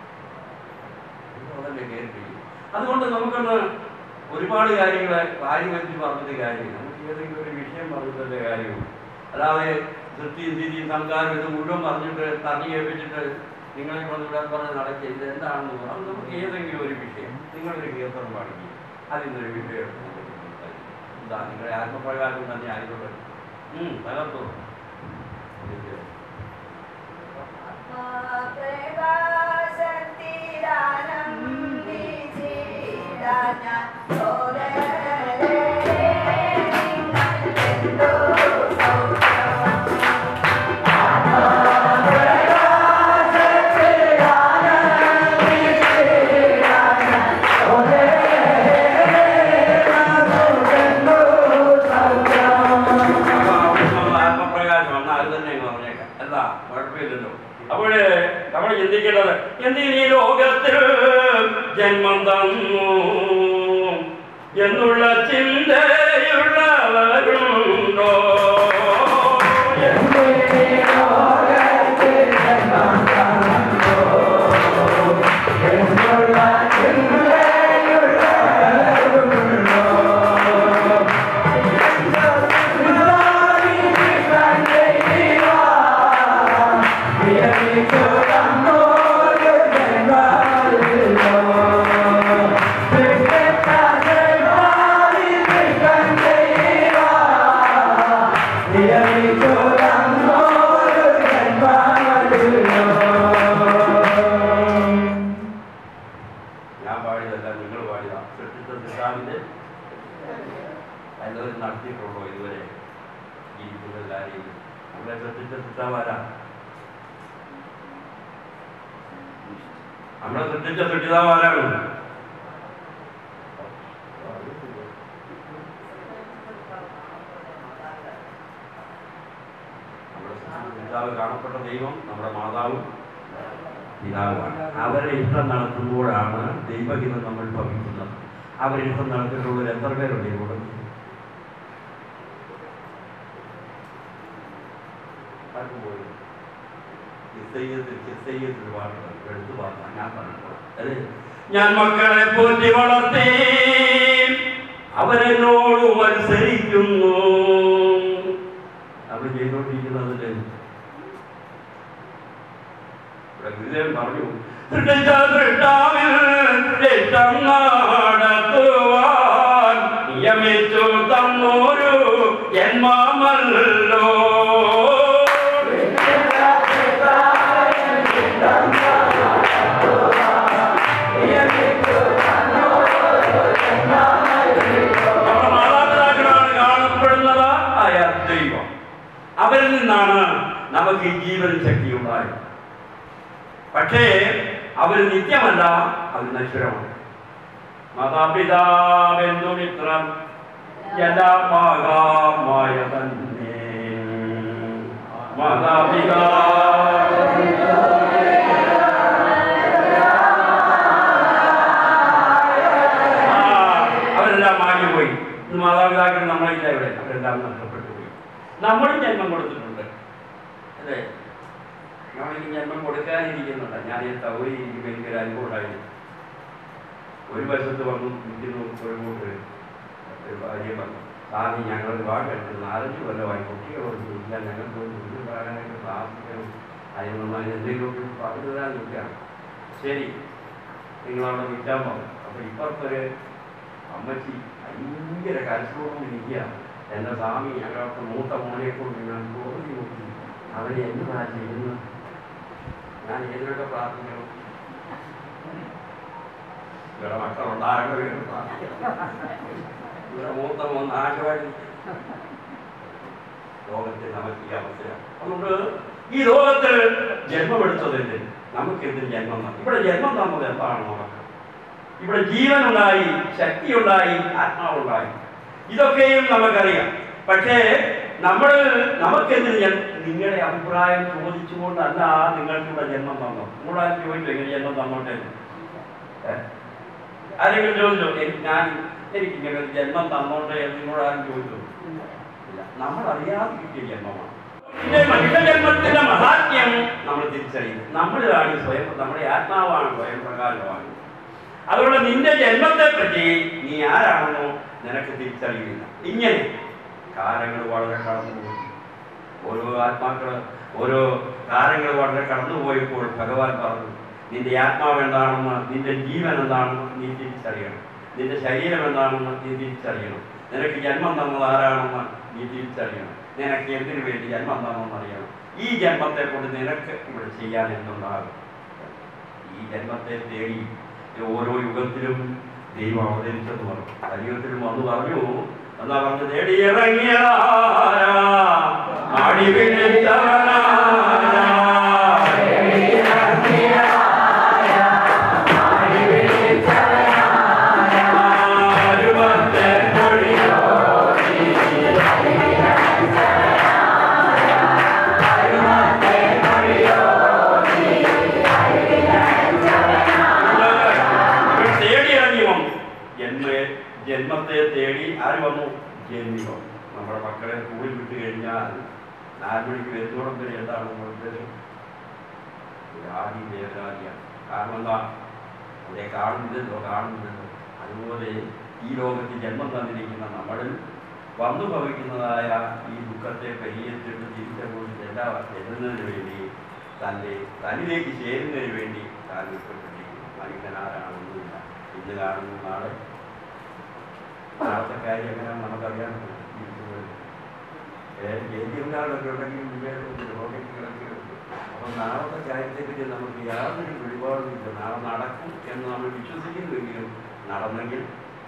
Speaker 1: അതല്ലേ കേൾക്കുകയും അതുകൊണ്ട് നമുക്കൊന്ന് ഒരുപാട് കാര്യങ്ങൾ വാരി വെച്ച് പറഞ്ഞിട്ട് കാര്യമില്ല നമുക്ക് ഏതെങ്കിലും ഒരു വിഷയം പറഞ്ഞിട്ടല്ലേ കാര്യമുള്ളൂ അല്ലാതെ സൃഷ്ടിയും സ്ഥിതിയും സംസ്കാരം ഇത് മുഴുവൻ പറഞ്ഞിട്ട് തണ്ണി കേൾപ്പിച്ചിട്ട് നിങ്ങളെ കൊണ്ട് ഇവിടെ പറഞ്ഞ് നടക്കുക ഇത് എന്താണെന്ന് പറ- അത് നമുക്ക് ഏതെങ്കിലും ഒരു വിഷയം നിങ്ങളൊരു കീർത്തനം പാടിക്കുക അതിന്നൊരു വിഷയം എടുത്ത് നമുക്ക് സംസാരിക്കാം. എന്താ നിങ്ങളുടെ ആത്മപ്രകാരം തന്നെ ആയിക്കോട്ടെ ഉം, തകർത്തോ അപ്പൊ അവിടുന്ന് ആത്മപ്രകാശം വന്നാൽ അത് തന്നെ അങ്ങ് പറഞ്ഞേക്കാം എന്താ കുഴപ്പമില്ലല്ലോ അപ്പോൾ നമ്മൾ ചിന്തിക്കേണ്ടത് എന്തിനീ ലോകത്തിൽ ജന്മം തന്നു എന്നുള്ള ചിന്തയുള്ളവരുണ്ടോ ഞാൻ പാടിയതല്ല നിങ്ങൾ പാടിയതാ സൃഷ്ടിച്ച സിദ്ധാവിന്റെ എല്ലാവരും നടത്തിയിട്ടുള്ളൂ ഇതുവരെ ജീവിക്കുന്ന എല്ലാവരെയും നമ്മളെ സൃഷ്ടിച്ച സിദ്ധാവാരാ നമ്മളെ സൃഷ്ടിച്ച സൃഷ്ടിതാവാരാണ് നമ്മുടെ സൃഷ്ടിച്ച പിതാവ് കാണപ്പെട്ട ദൈവം നമ്മുടെ മാതാവും പിതാവാണ് അവരെ ഇഷ്ടം നടത്തുമ്പോഴാണ് ദൈവഹിതം നമ്മൾ ഭവിക്കുന്നത് അവരെ ഇഷ്ടം നടത്തിയിട്ടുള്ളവർ എത്ര പേരുണ്ട് ഇവിടെ ആർക്കും പോയി ഇസയ്യത്തിൽ ഇസയ്യത്തിൽ പാട്ടുണ്ട് എടുത്തു പാടാം ഞാൻ പറഞ്ഞിട്ടുള്ളത് അല്ലേ ഞാൻ മക്കളെ പോറ്റി വളർത്തി അവരെന്നോട് മത്സരിക്കുന്നു അവർ ചെയ്തുകൊണ്ടിരിക്കുന്നതിന്റെ ഇവിടെ ഗുരുദേവൻ പറഞ്ഞു സൃഷ്ടിച്ച സൃഷ്ടാവിൽ രക്തം നടത്തുവാൻ നിയമിച്ചു തന്നോരു ജന്മമല്ലോ നമ്മുടെ മാതാപിതാക്കളാണ് കാണപ്പെടുന്നത് ആയ ദൈവം അവരിൽ നിന്നാണ് നമുക്ക് ഈ ജീവൻ ശക്തി ഉണ്ടായത് പക്ഷേ അവർ നിത്യമല്ല അവർ നശ്വരമാണ് മാതാപിതാവെന്നുമിത്രം എല്ലാമാകാമായ തന്നെ മാതാപിതാ ആ, അവരെല്ലാം മാറിപ്പോയി ഇന്ന് മാതാപിതാക്കൾ നമ്മളില്ല ഇവിടെ അവരെല്ലാം നഷ്ടപ്പെട്ടു പോയി നമ്മളും ജന്മം കൊടുത്തിട്ടുണ്ട് അല്ലേ നമ്മളിനി ജന്മം കൊടുക്കാനിരിക്കുന്നുണ്ട് ഞാൻ ഈ തവറി ഇരിക്കുമ്പോൾ എനിക്കൊരു അനുഭവം ഉണ്ടായിരുന്നു ഒരു വശത്ത് വന്നു ഇരിക്കുന്നു ഒരു കൂട്ട് ഒരു ഭാര്യ പറഞ്ഞു സ്വാമി ഞങ്ങൾ ഒരുപാട് എടുത്ത് നാലഞ്ച് കൊല്ലമായി കുട്ടികളൊന്നും ഇല്ല ഞങ്ങൾക്ക് ഒരു വീട് വാങ്ങാനായിട്ട് താമസിക്കണം അതിനൊന്നും അതിന് എന്തെങ്കിലും പറഞ്ഞു തരാൻ നിൽക്കുകയാണ് ശരി നിങ്ങളവിടെ നിൽക്കാൻ പറഞ്ഞു അപ്പോൾ ഇപ്പുറത്തൊരു അമ്മച്ചി ഭയങ്കര കരച്ചോടും ഇരിക്കുക എൻ്റെ സ്വാമി ഞങ്ങളൊക്കെ മൂത്ത മോനെ കൊണ്ട് ഞാൻ ചോദി നോക്കി അവനെ എന്നതാ ചെയ്യുന്നത് ഞാൻ ഏതിനൊക്കെ പ്രാർത്ഥിക്കണം ഇവിടെ മക്കളുണ്ടാകണം എന്ന് പ്രാർത്ഥിക്കണം ഇവിടെ മൂത്ത മോൻ ആശുവായി ലോകത്തെ നമുക്ക് ഈ അവസ്ഥയാണ് അതുകൊണ്ട് ഈ ലോകത്തിൽ ജന്മമെടുത്തതിന് നമുക്ക് എന്തിന് ജന്മം തന്നു ഇവിടെ ജന്മം തന്നത് എന്താണ് നമുക്ക് ഇവിടെ ജീവനുണ്ടായി ശക്തിയുണ്ടായി ആത്മാവുണ്ടായി ഇതൊക്കെയും നമുക്കറിയാം പക്ഷേ നമ്മൾ നമുക്കെന്തിന് ജന്മം നിങ്ങളുടെ അഭിപ്രായം ചോദിച്ചുകൊണ്ടല്ല നിങ്ങൾക്കിവിടെ ജന്മം തന്നു നിങ്ങളാരും ചോദിച്ചു എങ്ങനെ ജന്മം തന്നോട്ടെ എന്ന്. ഏ? ആരെങ്കിലും ചോദിച്ചോ എനിക്ക് ഞാൻ എനിക്ക് ഇങ്ങനെ ഒരു ജന്മം തന്നോട്ടെ എന്ന് നിങ്ങളാരും ചോദിച്ചു ഇല്ല നമ്മൾ അറിയാതെ കിട്ടിയ ജന്മമാണ് ഇതിന്റെ മനുഷ്യജന്മത്തിന്റെ മഹാത്മ്യം നമ്മൾ തിരിച്ചറിയുന്നു നമ്മളിലാണ് സ്വയം നമ്മുടെ ആത്മാവാണ് സ്വയം പ്രകാശമാണ് അതുകൊണ്ട് നിന്റെ ജന്മത്തെ പറ്റി നീ ആരാണെന്നോ നിനക്ക് തിരിച്ചറിയില്ല ഇങ്ങനെ കാലങ്ങൾ വളരെ കടന്നുപോയി ഓരോ ആത്മാക്കള് ഓരോ കാലങ്ങൾ വളരെ കടന്നുപോയപ്പോൾ ഭഗവാൻ പറഞ്ഞു നിന്റെ ആത്മാവ് എന്താണെന്ന് നിന്റെ ജീവൻ എന്താണെന്ന് നീ തിരിച്ചറിയണം നിന്റെ ശരീരം എന്താണെന്ന് നീ തിരിച്ചറിയണം നിനക്ക് ജന്മം തന്നത് ആരാണെന്ന് നീ തിരിച്ചറിയണം നിനക്ക് എന്തിനു വേണ്ടി ജന്മം തന്നെന്ന് അറിയണം ഈ ജന്മത്തെ കൊണ്ട് നിനക്ക് ഇവിടെ ചെയ്യാൻ എന്തുണ്ടാകും ഈ ജന്മത്തെ തേടി ഓരോ യുഗത്തിലും ദൈവം അവതരിച്ചെന്ന് പറഞ്ഞു കലിയുഗത്തിലും വന്ന് പറഞ്ഞു എന്നാ പറഞ്ഞു തേടി ഇറങ്ങിയതാരാ ആടി വിളിച്ചവനാരാ ആരുമത്തെ പൊഴിയോ ഇവൻ തേടി ഇറങ്ങി വന്നു ജന്മ ജന്മത്തെ തേടി ആര് വന്നു ജന്മി വന്നു നമ്മുടെ മക്കളെ സ്കൂളിൽ വിട്ട് കഴിഞ്ഞാൽ നാല് മണിക്ക് വരുന്നോളം വരെ എന്താണ് നമ്മുടെ ഉദ്ദേശം ജാതി വേദനാദിയാണ് കാരണം എന്താ അവിടെ കാണുന്നില്ലല്ലോ കാണുന്നില്ലല്ലോ അതുപോലെ ഈ ലോകത്ത് ജന്മം തന്നിരിക്കുന്ന നമ്മളിൽ വന്നു ഭവിക്കുന്നതായ ഈ ദുഃഖത്തെ പരിഹരിച്ചിട്ട് തിരിച്ചങ്ങോട്ട് എല്ലാ ചെല്ലുന്നതിന് വേണ്ടി തൻ്റെ തന്നിലേക്ക് ചേരുന്നതിന് വേണ്ടി താൻ വിട്ടപ്പെട്ടിരിക്കുന്നു മനുഷ്യനാരാണെന്നില്ല ഇന്ന് കാണുന്നു നാളെ നാളത്തെ കാര്യം എങ്ങനെ നമുക്കറിയാൻ ഏരിയക്കാരൊക്കെ ഉണ്ടെങ്കിലും വിവേകമുണ്ട് റോക്കറ്റുകളൊക്കെ ഉണ്ട് അപ്പം നാളത്തെ കാര്യത്തെപ്പറ്റി നമുക്ക് യാതൊരു വെളിപാടുമില്ല നാളെ നടക്കും എന്ന് നമ്മൾ വിശ്വസിക്കുന്നുവെങ്കിലും നടന്നെങ്കിൽ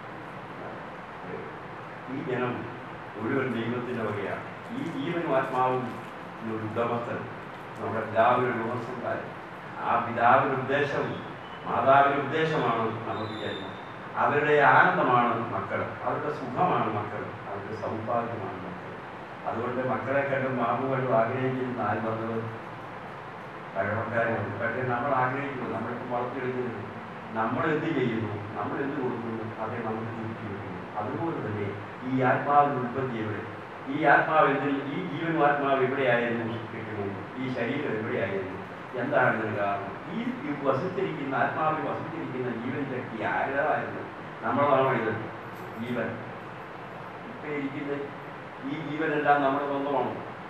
Speaker 1: ഈ ജനം മുഴുവൻ ദൈവത്തിൻ്റെ വകയാണ് ഈ ജീവനും ആത്മാവും ഒരു ഉദ്യമസ്ഥൻ നമ്മുടെ പിതാവിനൊരു ഉപസംഹാരം ആ പിതാവിൻ്റെ ഉദ്ദേശം മാതാവിൻ്റെ ഉദ്ദേശമാണ് നമുക്ക് ജന്മം അവരുടെ ആനന്ദമാണ് മക്കൾ അവരുടെ സുഖമാണ് മക്കൾ അവരുടെ സൗഭാഗ്യമാണ് മക്കൾ അതുകൊണ്ട് മക്കളെ കണ്ടും മാമുകളും ആഗ്രഹിക്കുന്ന ആര് വന്നത് പഴമക്കാരുണ്ട് പക്ഷേ നമ്മൾ ആഗ്രഹിക്കുന്നു നമ്മളിപ്പോൾ വളർത്തിയെടുക്കുന്നത് നമ്മൾ എന്ത് ചെയ്യുന്നു നമ്മൾ എന്ത് കൊടുക്കുന്നു അതേ നമുക്ക് തിരിച്ചു കിട്ടുന്നു അതുപോലെ തന്നെ ഈ ആത്മാവിന് ഉൽപ്പത്തി എവിടെ ഈ ആത്മാവ് എന്തിന് ഈ ജീവനും ആത്മാവ് എവിടെയായിരുന്നു കിട്ടുന്നത് ഈ ശരീരം എവിടെയായിരുന്നു എന്താണ് ഇതിന് കാരണം ഈ ഈ വസിച്ചിരിക്കുന്ന ആത്മാവിൽ വസിച്ചിരിക്കുന്ന ജീവൻ ശക്തി ആരുടേതായിരുന്നു നമ്മളാണോ ഇത് ജീവൻ ഇപ്പൊ ഇരിക്കുന്ന ഈ ജീവനെല്ലാം നമ്മുടെ സ്വന്തമാണോ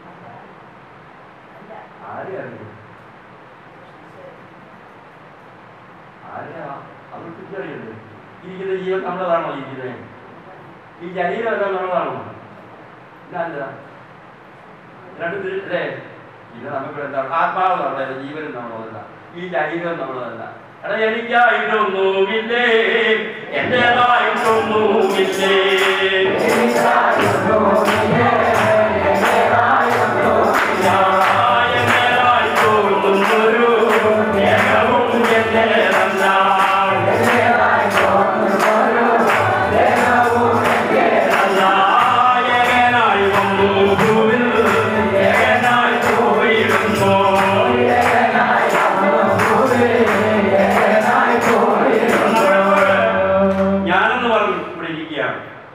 Speaker 1: ആരെ അറിയും ആരെയാ അത് തിരിച്ചറിയണ്ടേ ഇരിക്കുന്ന ജീവൻ നമ്മളതാണോ ഇരിക്കുന്നത് ഈ ശരീരം എല്ലാം നമ്മളതാണോ ഇല്ല രണ്ട് തിരി- അല്ലേ ഇത് നമുക്ക് എന്താണ് ആത്മാവ് നമ്മളല്ല ജീവനും നമ്മളതല്ല ഈ ശരീരം നമ്മളതല്ല എടാ എനിക്കായിട്ടൊന്നുമില്ലേ എന്റേതായിട്ടൊന്നുമില്ലേ ഞാനെന്റേതായിട്ടൊന്നുമൊരു ജ്ഞാനവും എന്റേതല്ല.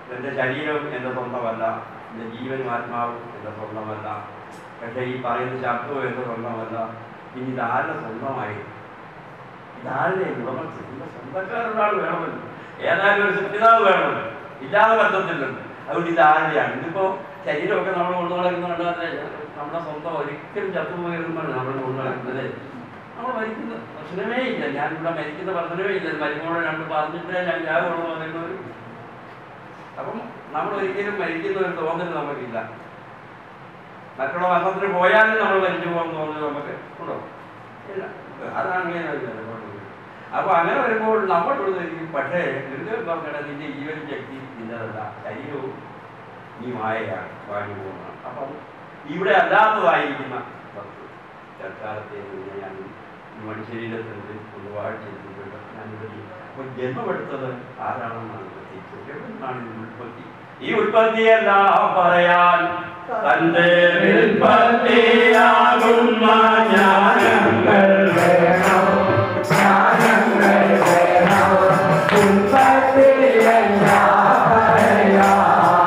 Speaker 1: എൻ്റെ ശരീരം എൻ്റെ സ്വന്തമല്ല എൻ്റെ ജീവനും ആത്മാവും എൻ്റെ സ്വന്തമല്ല പക്ഷേ ഈ പറയുന്ന ശബ്ദവും എൻ്റെ സ്വന്തമല്ല ഇനി ഇതാരുടെ സ്വന്തമായി ഇതാരുടെ ഉടമസ്ഥ എൻ്റെ സ്വന്തക്കാരൊരാൾ വേണമല്ലോ ഏതായാലും ഒരു സൃഷ്ടിതാവ് വേണമല്ലോ ഇല്ലാതെ പറ്റത്തില്ലല്ലോ അതുകൊണ്ട് ഇതാരുടെയാണ് ഇതിപ്പോ ശരീരമൊക്കെ നമ്മൾ കൊണ്ടു നടക്കുന്നുണ്ട് നമ്മുടെ സ്വന്തം ഒരിക്കലും ചത്തുപോയിരുന്നാണ് നമ്മൾ കൊണ്ടു നടക്കുന്നത് നമ്മൾ മരിക്കുന്ന പ്രശ്നമേ ഇല്ല ഞാൻ ഇവിടെ മരിക്കുന്ന പ്രശ്നമേ ഇല്ല മരുമോളെ രണ്ട് പറഞ്ഞിട്ടേ ഞാൻ ഞാൻ കൊണ്ടു വന്നിട്ടൊരു അപ്പം നമ്മൾ ഒരിക്കലും മരിക്കുന്ന ഒരു തോന്നൽ നമുക്കില്ല മറ്റുള്ള മരണത്തിന് പോയാലും നമ്മൾ മരിച്ചു പോകുന്ന തോന്നൽ നമുക്ക് ഉണ്ടോ ഇല്ല അതാണ് അങ്ങനെ ഒരു നിലപാട്. അപ്പൊ അങ്ങനെ വരുമ്പോൾ നമ്മൾ വിടുന്നതായിരിക്കും പക്ഷേ ഗുരുദേവൻ പറഞ്ഞിട്ട് നിന്റെ ജീവനും ശക്തി നിന്നതല്ല ശരീരവും നീ മായയാണ് വാങ്ങി പോകുന്നതാണ് അപ്പം ഇവിടെ അല്ലാത്തതായിരിക്കുന്ന വസ്തു തൽക്കാലത്തെ മുന്നേ ഞാൻ ഈ മനുഷ്യരീരത്തിനുള്ളിൽ ഒന്ന് വാഴ്ചെടുത്തിട്ടുണ്ട് ഞാനിവിടെ അപ്പോൾ ജന്മമെടുത്തത് ആരാണെന്നാണ് പ്രത്യേകിച്ച് എവിടെ നിന്നാണ് ഇതിന്റെ ഉൽപ്പത്തി ഈ ഉൽപ്പത്തിയെല്ലാം പറയാൻ തന്റെ വിൽപ്പത്തിയാകുന്ന ജ്ഞാനങ്ങൾ
Speaker 2: വേണം ജ്ഞാനങ്ങൾ വേണം ഉൽപ്പത്തിയെല്ലാം പറയാം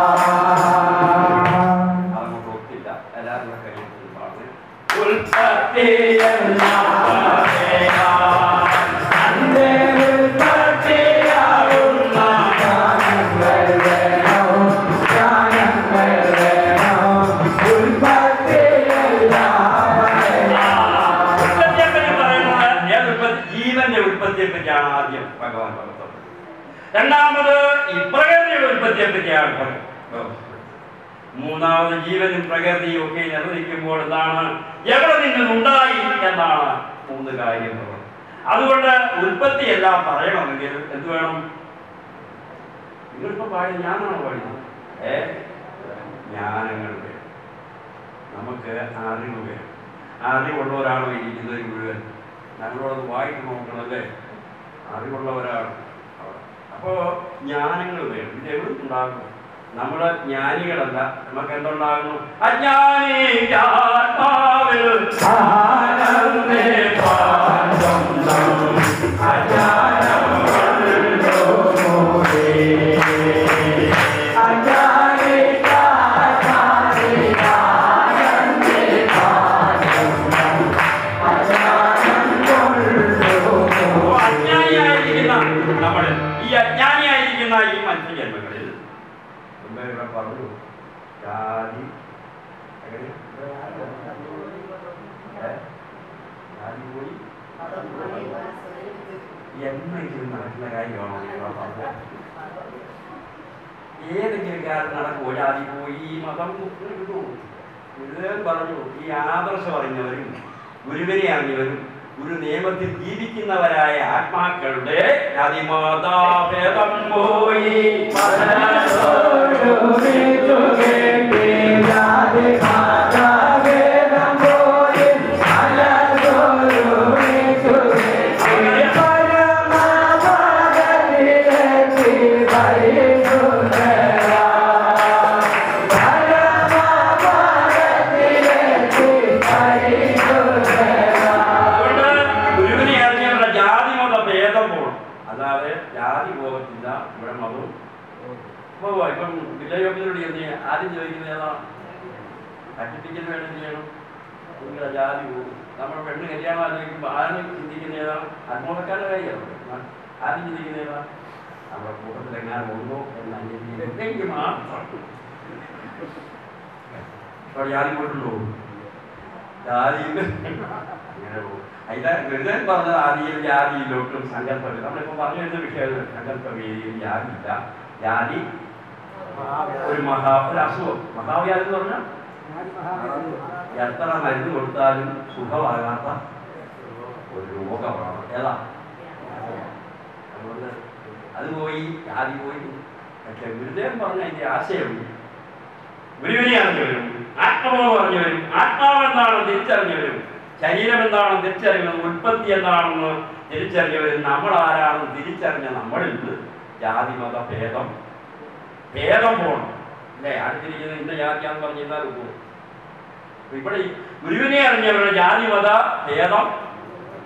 Speaker 1: അതങ്ങോട്ട് ഒത്തില്ല എല്ലാവരും കൂടെ കൈയ്യടിച്ച് പാടുന്നത്. ഉൽപ്പത്തിയെല്ലാം പറയാൻ തന്റെ വിൽപ്പത്തിയാകുന്ന
Speaker 2: ജ്ഞാനങ്ങൾ വേണം ജ്ഞാനങ്ങൾ വേണം ഉൽപ്പത്തിയെല്ലാം പറയാം
Speaker 1: ഉൽപ്പത്തിയെപ്പറ്റി പറയുന്നത് ഏത് ഉൽപ്പത്തി? ജീവന്റെ ഉൽപ്പത്തിയെ പറ്റിയാണ് ആദ്യം ഭഗവാൻ പറഞ്ഞത് രണ്ടാമത് ഈ പ്രകൃതിയുടെ ഉൽപ്പത്തിയെ പറ്റിയാണ് ഭഗവാൻ മൂന്നാമത് ജീവനും പ്രകൃതിയും ഒക്കെ നിർവഹിക്കുമ്പോൾ എന്താണ് എവിടെ നിന്നുണ്ടായി എന്നാണ് മൂന്ന് കാര്യങ്ങൾ അതുകൊണ്ട് ഉൽപ്പത്തി എല്ലാം പറയണമെങ്കിൽ എന്ത് വേണം നിങ്ങളിപ്പോ പാടി ഞാനാണോ പാടിയത് ഏ ജ്ഞാനങ്ങൾ വേണം നമുക്ക് അറിവ് വേണം അറിവുള്ളവരാണോ ഇരിക്കുന്നത് മുഴുവൻ നമ്മളോടൊന്ന് വായിച്ചു നോക്കണമല്ലേ അറിവുള്ളവരാണ് അവിടെ. അപ്പോ ജ്ഞാനങ്ങൾ വേണം ഇത് എവിടെ ഉണ്ടാകും നമ്മള് ജ്ഞാനികളല്ല നമുക്ക് എന്തുണ്ടാകുന്നു അജ്ഞാനി ആത്മാവിൽ ആനന്ദേ പാദം അജ്ഞാനം അജ്ഞാനിയായിരിക്കുന്ന നമ്മൾ ഈ അജ്ഞാനിയായിരിക്കുന്ന ഈ മനുഷ്യജന്മങ്ങളിൽ മുമ്പേ ഇവിടെ പറഞ്ഞു ജാതി എങ്ങനെ? ഏ? ജാതി പോയി എന്നെങ്കിലും നടക്കുന്ന കാര്യമാണോ ഇവിടെ പറഞ്ഞത് ഏതെങ്കിലും കാലം നടക്കുമോ ജാതി പോയി മതം കിട്ടുമോ ഗുരുദേവൻ പറഞ്ഞു ഈ ആദർശം അറിഞ്ഞവരും ഗുരുവിനെ അറിഞ്ഞവരും ഒരു നിയമത്തിൽ ജീവിക്കുന്നവരായ ആത്മാക്കളുടെ അതിമാതാഭേദം പോയി അതുകൊണ്ട് ഗുരുവിനെ അറിഞ്ഞവരുടെ ജാതി മത ഭേദം പോകണം അല്ലാതെ ജാതി പോകത്തില്ല ഇവിടെ മതവും പോവാ ഇപ്പം വില്ലയോഗ്യതയോട് എന്ത് ചെയ്യാം ആദ്യം ചോദിക്കുന്നത് ഏതാ സർട്ടിഫിക്കറ്റ് വേണം എന്ത് ചെയ്യണം നിങ്ങളുടെ ജാതി പോകും നമ്മൾ പെണ്ണ് കല്യാണം ആലോചിക്കുമ്പോൾ ആദ്യം ചിന്തിക്കുന്ന ഏതാ ആത്മോടക്കാരുടെ കാര്യമാണ് ആദ്യം ചിന്തിക്കുന്ന ഏതാ നമ്മുടെ കൂട്ടത്തിൽ എങ്ങാനും ഉണ്ടോ എന്ന് അന്വേഷിക്കും മാത്രം ഇപ്പോൾ ജാതി പോയിട്ടുണ്ടോ ജാതിയിൽ അങ്ങനെ പോകും അതിന്റെ ഗുരുതൻ പറഞ്ഞത് ആദിയിൽ ജാതിയിലോട്ടും സങ്കല്പമില്ല നമ്മളിപ്പോൾ പറഞ്ഞു വരുന്ന വിഷയം സങ്കല്പവേദിയിൽ ജാതിയില്ല ജാതി ഒരു മഹാ ഒരു അസുഖം മഹാവ്യാധി എന്ന് പറഞ്ഞാൽ എത്ര മരുന്ന് കൊടുത്താലും സുഖമാകാത്ത ഒരു രോഗമാണ് ഏതാ അതുകൊണ്ട് അത് പോയി ജാതി പോയി പക്ഷെ ഗുരുദേവൻ പറഞ്ഞ അതിന്റെ ആശയം ഗുരുവിനെ അറിഞ്ഞവരും ആത്മാവ് അറിഞ്ഞവരും ആത്മാവ് എന്താണെന്ന് തിരിച്ചറിഞ്ഞവരും ശരീരം എന്താണെന്ന് തിരിച്ചറിഞ്ഞവരും ഉൽപ്പത്തി എന്താണെന്ന് തിരിച്ചറിഞ്ഞവരും നമ്മൾ ആരാണെന്ന് തിരിച്ചറിഞ്ഞ നമ്മളിൽ ജാതി മത ഭേദം ഭേദം പോകണം അല്ലേ അടുത്തിരിക്കുന്ന ഇന്ന ജാതിയാന്ന് പറഞ്ഞിരുന്നാൽ പോകും അപ്പൊ ഇവിടെ ഈ ഗുരുവിനെ അറിഞ്ഞവരുടെ ജാതി മത ഭേദം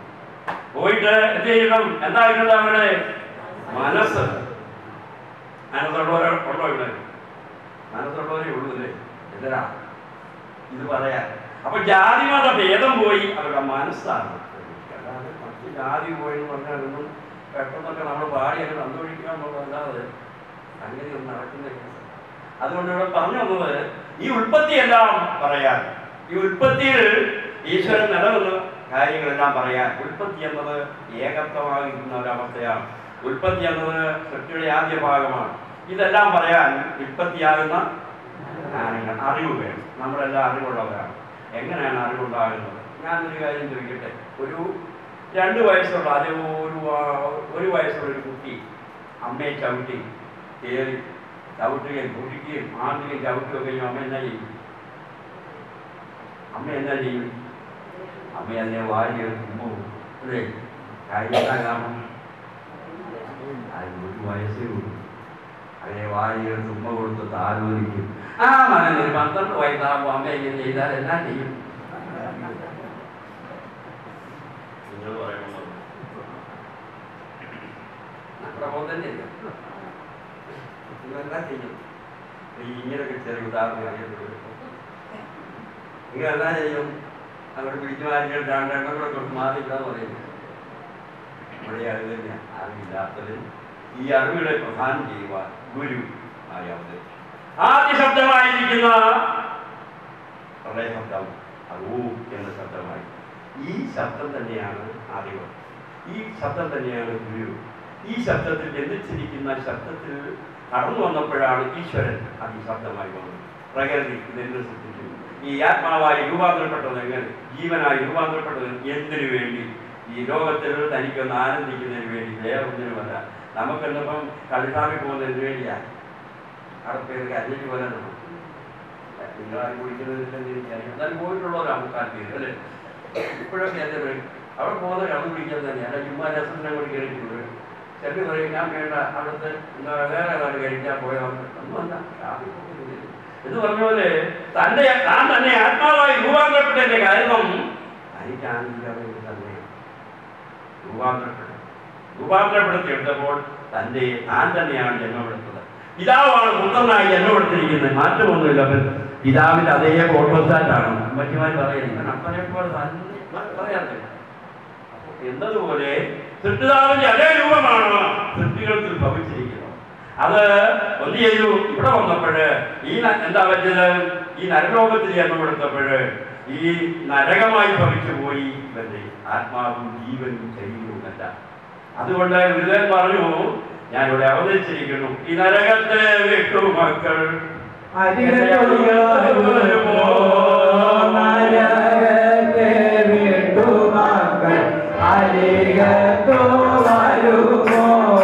Speaker 1: പോയിട്ട് എന്ത് ചെയ്യണം എന്തായിട്ടുണ്ട് അവരുടെ മനസ്സ് മനസ്സുള്ളവരെ ഉള്ളോ ഇവിടെ മനസ്സുള്ളവരേ ഉള്ളൂ അല്ലേ എന്തിനാ ഇത് പറയാൻ അപ്പൊ ജാതിമത ഭേദം പോയി അവരുടെ മനസ്സാണ് അല്ലാതെ മറ്റ് ജാതി പോയി എന്ന് പറഞ്ഞാൽ ഒന്നും പെട്ടെന്നൊക്കെ നമ്മൾ പാടി അങ്ങനെ സന്തോഷിക്കുക എന്നുള്ളതല്ലാതെ അങ്ങനെയൊന്നും നടക്കുന്നില്ല അതുകൊണ്ട് ഇവിടെ പറഞ്ഞു വന്നത് ഈ ഉൽപ്പത്തിയെല്ലാം പറയാൻ ഈ ഉൽപ്പത്തിയിൽ ഈശ്വരൻ നിലനിന്ന് കാര്യങ്ങളെല്ലാം പറയാൻ ഉൽപ്പത്തി എന്നത് ഏകത്വമായിരിക്കുന്ന ഒരവസ്ഥയാണ് ഉൽപ്പത്തി എന്നത് സൃഷ്ടിയുടെ ആദ്യ ഭാഗമാണ് ഇതെല്ലാം പറയാൻ ഉൽപ്പത്തിയാകുന്ന ജ്ഞാനങ്ങൾ അറിവ് വേണം നമ്മളെല്ലാം അറിവുള്ളവരാണ് എങ്ങനെയാണ് അറിവുണ്ടാകുന്നത് ഞാനൊരു കാര്യം ചോദിക്കട്ടെ ഒരു രണ്ട് വയസ്സുള്ള അത് ഒരു ആ- ഒരു വയസ്സുള്ള ഒരു കുട്ടി അമ്മയെ ചവിട്ടി കയറി ചവിട്ടുകയും കുടിക്കുകയും ആണ്ടുകയും ചവിട്ടുകയും കഴിയും അമ്മ എന്നാ ചെയ്യും അമ്മ എന്നാ ചെയ്യും അമ്മ അതിനെ വാരി എടുക്കുമ്പോൾ അല്ലേ കാര്യം എന്താ കാരണം അതിന് ഒരു വയസ്സേ ഉള്ളൂ അതിനെ വാരിയെടുത്ത് ഉമ്മ കൊടുത്ത് താലോലിക്കും ആ മകൻ ഒരു പന്ത്രണ്ട് വയസ്സാകുമ്പോൾ അമ്മ ഇങ്ങനെ ചെയ്താൽ എല്ലാം ചെയ്യും നിങ്ങൾ പറയണമല്ലോ നമ്മുടെ പോലെ തന്നെയല്ല നിങ്ങളെല്ലാം ചെയ്യും ഈ ഇങ്ങനെയൊക്കെ ചെറിയ ഉദാഹരണം അറിയത്തുള്ളൂ നിങ്ങളെല്ലാം ചെയ്യും അവിടെ പിടിച്ചു മാറിയിട്ട് രണ്ടെണ്ണം കൂടെ കൊടുത്ത് മാറിയിട്ടാ പറയുന്നത് ഇവിടെ അറിവ് തന്നെ അറിവില്ലാത്തവർ ഈ അറിവുകളെ പ്രധാനം ചെയ്യുവാൻ ഗുരു ആയി അവതരിച്ചു ആദ്യ ശബ്ദമായിരിക്കുന്ന പ്രളയ ശബ്ദം അറൂ എന്ന ശബ്ദമായി ഈ ശബ്ദം തന്നെയാണ് അറിവ് ഈ ശബ്ദം തന്നെയാണ് ഗുരു ഈ ശബ്ദത്തിൽ ബന്ധിച്ചിരിക്കുന്ന ശബ്ദത്തിൽ കടന്നു വന്നപ്പോഴാണ് ഈശ്വരൻ അതിശബ്ദമായി വന്നത് പ്രകൃതി ഇതെന്ന് സൃഷ്ടിച്ചു ഈ ആത്മാവായി രൂപാന്തരപ്പെട്ടത് എങ്ങനെ ജീവനായി രൂപാന്തരപ്പെട്ടത് എന്തിനു വേണ്ടി ഈ ലോകത്തിൽ തനിക്കൊന്ന് ആനന്ദിക്കുന്നതിന് വേണ്ടി വേറൊന്നിനുമല്ല നമുക്കെന്നിപ്പം കളിക്കാമി പോകുന്നതിന് വേണ്ടിയാ അവിടെ പേര് കല്ലിട്ട് വരാനാണ് നിങ്ങളാരും കുടിക്കുന്നതില്ലെന്ന് എനിക്കറിയാം എന്നാലും പോയിട്ടുള്ളവരാണ് മുക്കാൽ പേര് അല്ലേ ഇപ്പോഴൊക്കെ എൻ്റെ പേര് അവിടെ പോകുന്ന കള്ളു പിടിക്കാൻ തന്നെയാണ് ചുമ്മാ രസത്തിനെ കൂടി കയറിയിട്ടുള്ളത് ചെല്ലു പറയും ഞാൻ വേണ്ട അവിടുത്തെ എന്താ വേറെ നാട് കഴിക്കാൻ പോയതാണ് ഒന്നുമല്ല കാപ്പി കുടിക്കുന്നില്ല. എന്ന് പറഞ്ഞ പോലെ തന്റെ താൻ തന്നെ ആത്മാവായി രൂപാന്തരപ്പെട്ടതിന്റെ കാരണം തനിക്ക് ആനന്ദിക്കാൻ വേണ്ടി തന്നെയാണ് രൂപാന്തരപ്പെട്ടത് രൂപാന്തരപ്പെടുത്തിയെടുത്തപ്പോൾ തന്റെ താൻ തന്നെയാണ് ജന്മമെടുത്തത് പിതാവാണ് പുത്രനായി ജന്മമെടുത്തിരിക്കുന്നത് മാറ്റമൊന്നുമില്ല അവൻ പിതാവിന്റെ അതേ ഫോട്ടോസ്റ്റാറ്റാണ് അമ്മച്ചിമാർ പറയുന്നത് അപ്പനെ പോലെ തന്നെ പറയാറില്ല അപ്പൊ എന്നതുപോലെ സൃഷ്ടിതാവിന്റെ അതേ രൂപമാണ് സൃഷ്ടികൾക്ക് ഭവിച്ചിരിക്കുന്നത് അത് എന്ത് ചെയ്തു ഇവിടെ വന്നപ്പോഴ് ഈ ന- എന്താ പറ്റിയത് ഈ നരലോകത്തിൽ ജന്മമെടുത്തപ്പോഴ് ഈ നരകമായി ഭവിച്ചു പോയി ഇവന്റെ ആത്മാവും ജീവനും ശരീരവുമല്ല അതുകൊണ്ട് ഗുരുദേവൻ പറഞ്ഞു ഞാൻ ഇവിടെ അവതരിച്ചിരിക്കുന്നു ഈ നരകത്തെ വിട്ടു മക്കൾ
Speaker 2: നരകത്തെ വിട്ടുമക്കൾ അരികത്തോ വരുമോ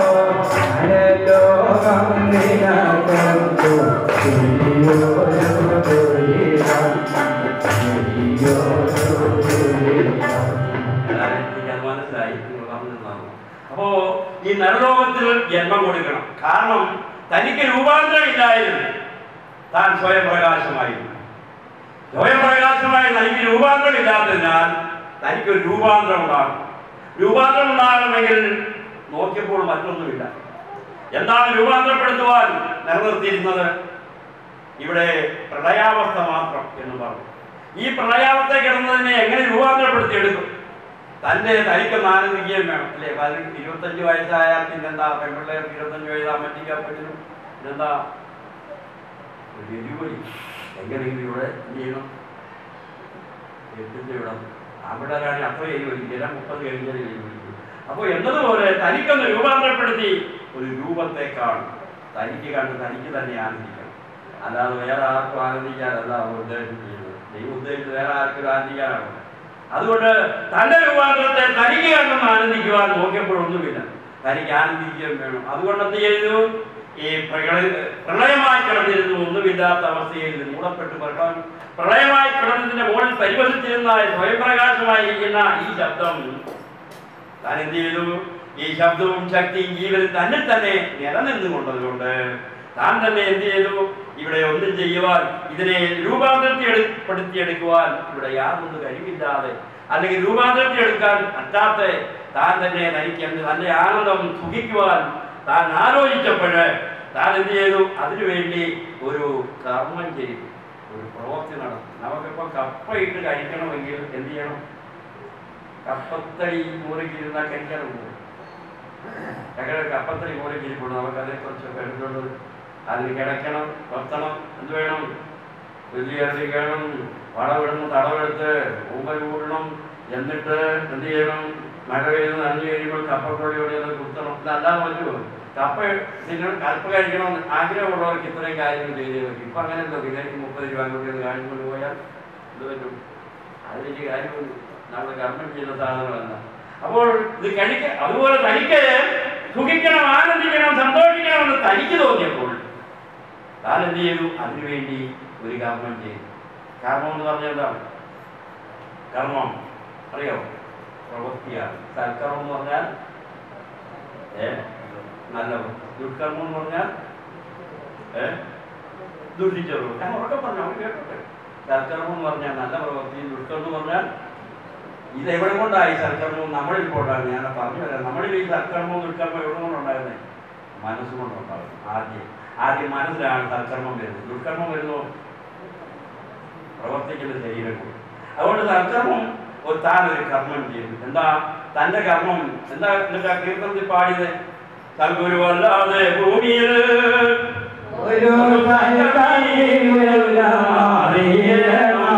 Speaker 2: നരലോകം നിലകൊണ്ടു ശരിയോരു ദുരിതം ശരിയോരു ദുരിതം
Speaker 1: എല്ലാവരും എനിക്ക് അത് മനസ്സിലായി നിങ്ങൾ പറഞ്ഞതാണ് അപ്പോ ഈ നരലോകത്തിൽ ജന്മം കൊടുക്കണം കാരണം തനിക്ക് രൂപാന്തരം ഇല്ലായിരുന്നു താൻ സ്വയം പ്രകാശമായിരുന്നു സ്വയം പ്രകാശമായി തനിക്ക് രൂപാന്തരം ഇല്ലാത്തതിനാൽ തനിക്കൊരു രൂപാന്തരം ഉണ്ടാകും രൂപാന്തരം ഉണ്ടാകണമെങ്കിൽ നോക്കിയപ്പോൾ മറ്റൊന്നുമില്ല എന്താണ് രൂപാന്തരപ്പെടുത്തുവാൻ നിലനിർത്തിയിരുന്നത് ഇവിടെ പ്രളയാവസ്ഥ മാത്രം എന്ന് പറഞ്ഞു ഈ പ്രളയാവസ്ഥ കിടന്നതിനെ എങ്ങനെ രൂപാന്തരപ്പെടുത്തിയെടുക്കും തന്റെ തനിക്കൊന്ന് ആനന്ദിക്കുകയും വേണം അല്ലേ പതിനെട്ട് ഇരുപത്തഞ്ച് വയസ്സായാൽ പിന്നെന്താ പെൺപിള്ളേർക്ക് ഇരുപത്തഞ്ച് വയസ്സാ പറ്റിക്കാൻ പറ്റുന്നു പിന്നെന്താ ഒരു എരിവലി എങ്ങനെയെങ്കിലും ഇവിടെ എന്ത് ചെയ്യണം എത്തിച്ച് വിടണം അവിടെ ഒരാണെങ്കിൽ അത്ര എരിവലി ചില മുപ്പത് കഴിഞ്ഞാൽ എരിവലിക്കും അപ്പോൾ എന്നതുപോലെ തനിക്കൊന്ന് രൂപാന്തരപ്പെടുത്തി ഒരു രൂപത്തെ കാണും തനിക്ക് കണ്ട് തനിക്ക് തന്നെ ആനന്ദിക്കണം അല്ലാതെ വേറെ ആർക്കും ആനന്ദിക്കാനല്ല അവൻ ഉദ്ദേശിക്കുന്നത് നീ ഉദ്ദേശിച്ചത് വേറെ ആർക്കും ആനന്ദിക്കാനാണോ അതുകൊണ്ട് തന്റെ രൂപാന്തരത്തെ തനിക്ക് കണ്ടെന്ന് ആനന്ദിക്കുവാൻ നോക്കിയപ്പോഴൊന്നുമില്ല തനിക്ക് ആനന്ദിക്കുകയും വേണം അതുകൊണ്ട് എന്ത് ചെയ്തു ഈ പ്രളയ പ്രളയമായി കിടന്നിരുന്നു ഒന്നുമില്ലാത്ത അവസ്ഥയിൽ മൂടപ്പെട്ട് പ്രളയം പ്രളയമായി കിടന്നതിന്റെ മുകളിൽ പരിവസിച്ചിരുന്ന സ്വയംപ്രകാശമായിരിക്കുന്ന ഈ ശബ്ദം താൻ എന്ത് ചെയ്തു ഈ ശബ്ദവും ശക്തിയും ജീവനും തന്നിൽ തന്നെ നിലനിന്നുകൊണ്ടതുകൊണ്ട് താൻ തന്നെ എന്ത് ചെയ്തു ഇവിടെ ഒന്നും ചെയ്യുവാൻ ഇതിനെ രൂപാന്തരപ്പെടുത്തിയെടുക്കുവാൻ ഇവിടെ യാതൊന്നും കഴിവില്ലാതെ അല്ലെങ്കിൽ രൂപാന്തരത്തിയെടുക്കാൻ പറ്റാത്ത താൻ തന്നെ തനിക്ക് എന്ത് തന്റെ ആനന്ദം സുഖിക്കുവാൻ താൻ ആലോചിച്ചപ്പോഴ് താൻ എന്ത് ചെയ്തു അതിനുവേണ്ടി ഒരു കർമ്മം ചെയ്തു ഒരു പ്രവൃത്തി നടത്തി നമുക്കിപ്പോൾ കപ്പയിട്ട് കഴിക്കണമെങ്കിൽ എന്ത് ചെയ്യണം കപ്പത്തടി മൂലക്കിരുന്നാൽ കഴിക്കാറുണ്ട് ഞങ്ങളുടെ കപ്പത്തടി മൂലക്കിരിപ്പുണ്ട് നമുക്ക് അതേക്കുറിച്ചൊക്കെ എടുത്തുകൊണ്ട് അതിന് കിടക്കണം കൊത്തണം എന്ത് വേണം വലിയ വേണം വളമിടണം തടവെടുത്ത് ഊമ്പൽ കൂടണം എന്നിട്ട് എന്ത് ചെയ്യണം മഴ പെയ്ത് നനഞ്ഞു കഴിയുമ്പോൾ കപ്പക്കൊള്ളിയോടെ അത് കുത്തണം ഇതല്ലാതെ പറ്റുമോ കപ്പ തിന്നണം കപ്പ കഴിക്കണമെന്ന് ആഗ്രഹമുള്ളവർക്ക് ഇത്രയും കാര്യങ്ങൾ ചെയ്തേ പറ്റും ഇപ്പം അങ്ങനെയല്ലോ കിലോയ്ക്ക് മുപ്പത് രൂപ അങ്ങോട്ട് കാണിക്കൊണ്ട് പോയാൽ ഇത് പറ്റും അത് വലിയ കാര്യമൊന്നും നമ്മൾ കർമ്മം ചെയ്യുന്ന സാധനങ്ങളല്ല അപ്പോൾ ഇത് കഴിക്ക അതുപോലെ തനിക്ക് സുഖിക്കണം ആനന്ദിക്കണം സന്തോഷിക്കണമെന്ന് തനിക്ക് തോന്നിയപ്പോൾ താൻ എന്ത് ചെയ്തു അതിനുവേണ്ടി ഒരു കർമ്മം ചെയ്തു കർമ്മം എന്ന് പറഞ്ഞാൽ എന്താണ് കർമ്മം അറിയോ പ്രവൃത്തിയാണ് സൽക്കർമ്മം എന്ന് പറഞ്ഞാൽ ഏ നല്ല ദുഷ്കർമ്മം എന്ന് പറഞ്ഞാൽ ഏ ദുഷിച്ചത് ഞാൻ ഉറക്കെ പറഞ്ഞു അവർ കേട്ടോട്ടെ സൽക്കർമ്മം എന്ന് പറഞ്ഞാൽ നല്ല പ്രവൃത്തി ദുഷ്കർമ്മം എന്ന് പറഞ്ഞാൽ ഇത് എവിടെ കൊണ്ടായി സൽക്കർമ്മം നമ്മളിൽ കൊണ്ടാണ് ഞാൻ പറഞ്ഞു തരാം നമ്മളിൽ ഈ സൽക്കർമ്മവും ദുഷ്കർമ്മം എവിടെ കൊണ്ടുണ്ടായിരുന്നേ മനസ്സുകൊണ്ടുണ്ടാകും ആദ്യം ആദ്യം മനസ്സിലാണ് സൽക്കർമ്മം വരുന്നത് ദുഷ്കർമ്മം വരുന്നു പ്രവർത്തിക്കുന്ന ശരീരം കൊണ്ട് അതുകൊണ്ട് സൽക്കർമ്മം ഒരു താൻ ഒരു കർമ്മം ചെയ്തു എന്താ തന്റെ കർമ്മം എന്താ എന്നിട്ട് കീർത്തനത്തിൽ പാടിയത് സൽഗുരുവല്ലാതെ ഭൂമിയിൽ
Speaker 2: ഒരു സൽക്കർമ്മിയെല്ലാം അറിയണോ?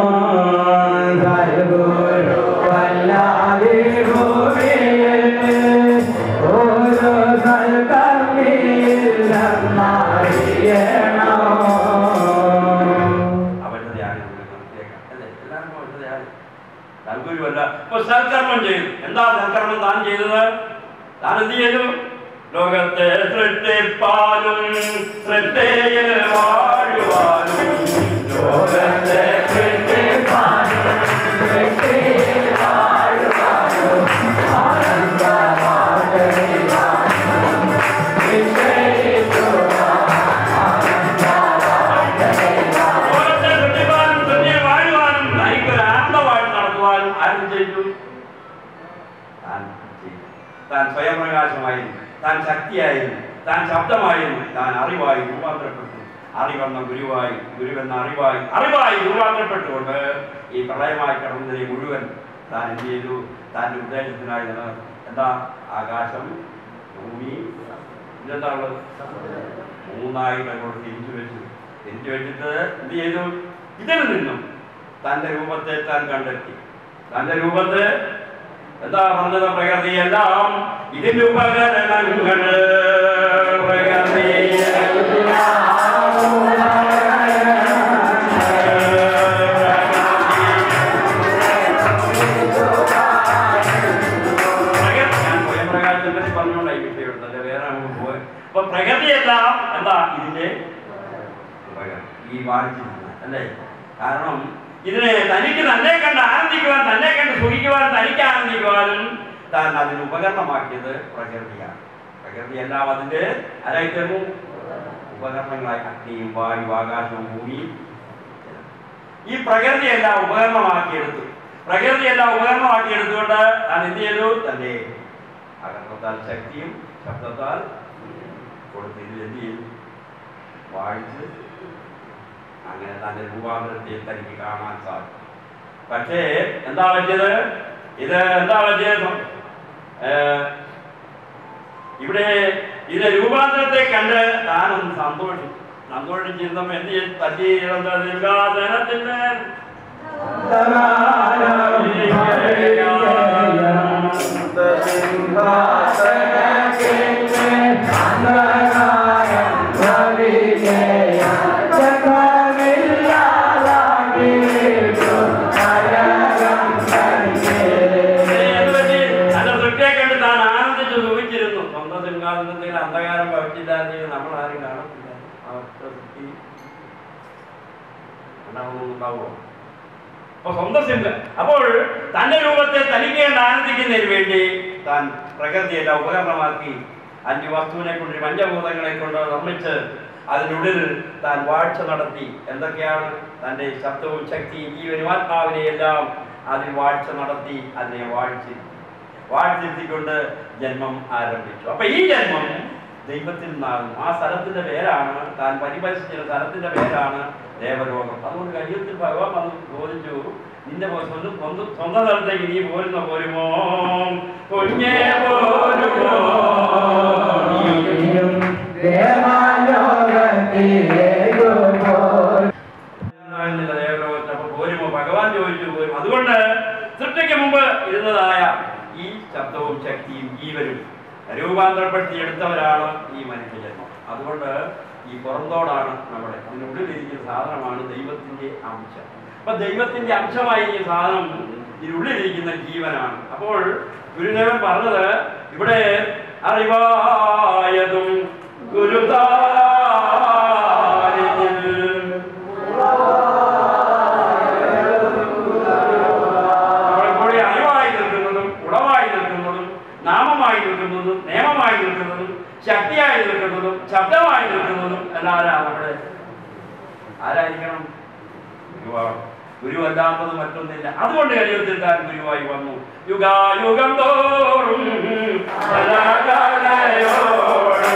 Speaker 2: സൽഗുരുവല്ലാതെ ഭൂമിയിൽ ഒരു സൽക്കർമ്മിയെല്ലാം അറിയണോ?
Speaker 1: അവരുടെ ധ്യാനം നമുക്ക് നിർത്തിയേക്കാം. അല്ലേ? എല്ലാവർക്കും അവരുടെ ധ്യാനം. സൽഗുരുവല്ല ഇപ്പൊ സൽക്കർമ്മം ചെയ്തു എന്താ സൽക്കർമ്മം താൻ ചെയ്തത് താൻ എന്ത് ചെയ്തു ലോകത്തെ സൃഷ്ടിപ്പാനും സൃഷ്ടയിൽ വാഴുവാനും ലോകത്തെ
Speaker 2: സൃഷ്ടിപ്പാനും സൃഷ്ടിയിൽ വാഴുവാനും ആനന്ദവാസനയാനും നിശ്ചയിച്ചു
Speaker 1: ലോകത്തെ സൃഷ്ടിപ്പാനും സൃഷ്ടിയിൽ വാഴുവാനും തനിക്കൊരു ആനന്ദവാഴ്ച നടത്തുവാനും ആരും ചെയ്തു താൻ ചെയ്തു താൻ സ്വയം പ്രകാശമായിരുന്നു താൻ ശക്തിയായിരുന്നു താൻ ശബ്ദമായിരുന്നു താൻ അറിവായി രൂപാന്തരപ്പെട്ടു അറിവെന്ന ഗുരുവായി ഗുരുവെന്ന അറിവായി അറിവായി രൂപാന്തരപ്പെട്ടുകൊണ്ട് ഈ പ്രളയമായി കടന്നതിനെ മുഴുവൻ താൻ എന്ത് ചെയ്തു താൻ്റെ ഉദ്ദേശത്തിനായി നിലനിർത്തി എന്താ ആകാശം ഭൂമി ഇതെന്താ ഉള്ളത് മൂന്നായിട്ട് അങ്ങോട്ട് തിരിച്ചു വെച്ചു തിരിച്ചു വെച്ചിട്ട് എന്ത് ചെയ്തു ഇതിൽ നിന്നും തൻ്റെ രൂപത്തെ താൻ കണ്ടെത്തി തൻ്റെ രൂപത്തെ എന്താ പറഞ്ഞത് പ്രകൃതിയെല്ലാം ഇതിന്റെ ഉപകരണങ്ങൾ അപ്പൊ പ്രകൃതിയെല്ലാം എന്താ ഇതിന്റെ ഉപകരണം ഈ വാങ്ങിച്ചിരുന്നത് അല്ലേ കാരണം ഇതിനെ തനിക്ക് തന്നെ കണ്ട് ആനന്ദിക്കുവാൻ തന്നെ കണ്ട് സുഖിക്കുവാൻ തനിക്ക് ആനന്ദിക്കുവാനും താൻ അതിന് ഉപകരണമാക്കിയത് പ്രകൃതിയാണ് പ്രകൃതിയെല്ലാം അതിന്റെ അതായിത്തീർന്നു ഉപകരണങ്ങളായി അഗ്നിയും വായു ആകാശവും ഭൂമിയും ജലം. ഈ പ്രകൃതിയെല്ലാം ഉപകരണമാക്കിയെടുത്തു പ്രകൃതിയെല്ലാം ഉപകരണമാക്കിയെടുത്തുകൊണ്ട് താൻ എന്ത് ചെയ്തു തന്റെ അകർത്താൽ ശക്തിയും ശബ്ദത്താൽ കൊടുത്ത് ഇതിൽ എന്ത് ചെയ്തു വായിച്ച് അങ്ങനെ തന്റെ രൂപാന്തരത്തെ തനിക്ക് കാണാൻ സാധിക്കും പക്ഷേ എന്താ പറ്റിയത് ഇത് എന്താ പറ്റിയത് ഏർ, ഇവിടെ ഇത് രൂപാന്തരത്തെ കണ്ട് താനൊന്ന് സന്തോഷിച്ചു സന്തോഷിച്ചിരുന്നപ്പോ എന്ത് ചെയ്തു തന്റെ സിംഹാസനത്തിന്റെ എന്ത് പറ്റി? തന്റെ സൃഷ്ടിയെ കണ്ട് താൻ ആനന്ദിച്ച് സുഖിച്ചിരുന്നു സ്വന്തം സിംഹാസനത്തിൽ അന്ധകാരം ഭവിച്ചില്ലാതെ നമ്മൾ ആരും കാണത്തില്ല അവസ്ഥ സൃഷ്ടി ഉണ്ടാവുമോ അപ്പൊ സ്വന്തം സിംഹ അപ്പോൾ തന്റെ രൂപത്തെ തനിക്ക് കണ്ട് ആനന്ദിക്കുന്നതിന് വേണ്ടി താൻ പ്രകൃതിയെല്ലാം ഉപകരണമാക്കി അഞ്ച് വസ്തുവിനെ കൊണ്ട് പഞ്ചഭൂതങ്ങളെ കൊണ്ട് നിർമ്മിച്ച് അതിനുള്ളിൽ താൻ വാഴ്ച നടത്തി എന്തൊക്കെയാണ് തന്റെ ശബ്ദവും ശക്തിയും ജീവനും ആത്മാവിനെയും എല്ലാം അതിൽ വാഴ്ച നടത്തി അതിനെ വാഴ്ച വാഴ്ത്തിരുത്തിക്കൊണ്ട് ജന്മം ആരംഭിച്ചു അപ്പൊ ഈ ജന്മം ദൈവത്തിൽ നിന്നാകുന്നു ആ സ്ഥലത്തിന്റെ പേരാണ് താൻ പരിപരിച്ചിരുന്ന സ്ഥലത്തിന്റെ പേരാണ് ദേവലോകം അതുകൊണ്ട് കയ്യത്തിൽ ഭഗവാൻ വന്ന് ചോദിച്ചു നിന്റെ പോ- സ്വന്തം സ്വന്തം സ്വന്തം സ്ഥലത്തേക്ക് നീ പോരുന്ന പോരുമോ കുഞ്ഞേ പോരുമോ
Speaker 2: നീയും ദേവാലോകത്തിലേക്കു പോയി
Speaker 1: ആയിരുന്നില്ല ദേവലോകത്ത് അപ്പൊ പോരുമോ ഭഗവാൻ ചോദിച്ചു പോരും അതുകൊണ്ട് സൃഷ്ടിക്ക് മുമ്പ് ഇരുന്നതായ ഈ ശബ്ദവും ശക്തിയും ജീവനും രൂപാന്തരപ്പെടുത്തിയെടുത്തവരാണ് ഈ മനുഷ്യജന്മം അതുകൊണ്ട് ഈ പുറന്തോടാണ് നമ്മുടെ അതിനുള്ളിലിരിക്കുന്ന സാധനമാണ് ദൈവത്തിന്റെ അംശം അപ്പൊ ദൈവത്തിന്റെ അംശമായി ഈ സാധനം ഇതിനുള്ളിലിരിക്കുന്ന ജീവനാണ് അപ്പോൾ ഗുരുദേവൻ പറഞ്ഞത് ഇവിടെ അറിവായതും ഗുരുതാരിൽ കൂടി അറിവായി നിൽക്കുന്നതും ഉളവായി നിൽക്കുന്നതും നാമമായി നിൽക്കുന്നതും നിയമമായി നിൽക്കുന്നതും ശക്തിയായി നിൽക്കുന്നതും ശബ്ദമായി നിൽക്കുന്നതും എല്ലാവരും അവിടെ ആരായിരിക്കണം ഗുരുവാണ് ഗുരുവല്ലാത്തത് മറ്റൊന്നില്ല അതുകൊണ്ട് കഴിയത്തിൽ താൻ ഗുരുവായി വന്നു യുഗായുഗം തോറും കലാകാലയോടെ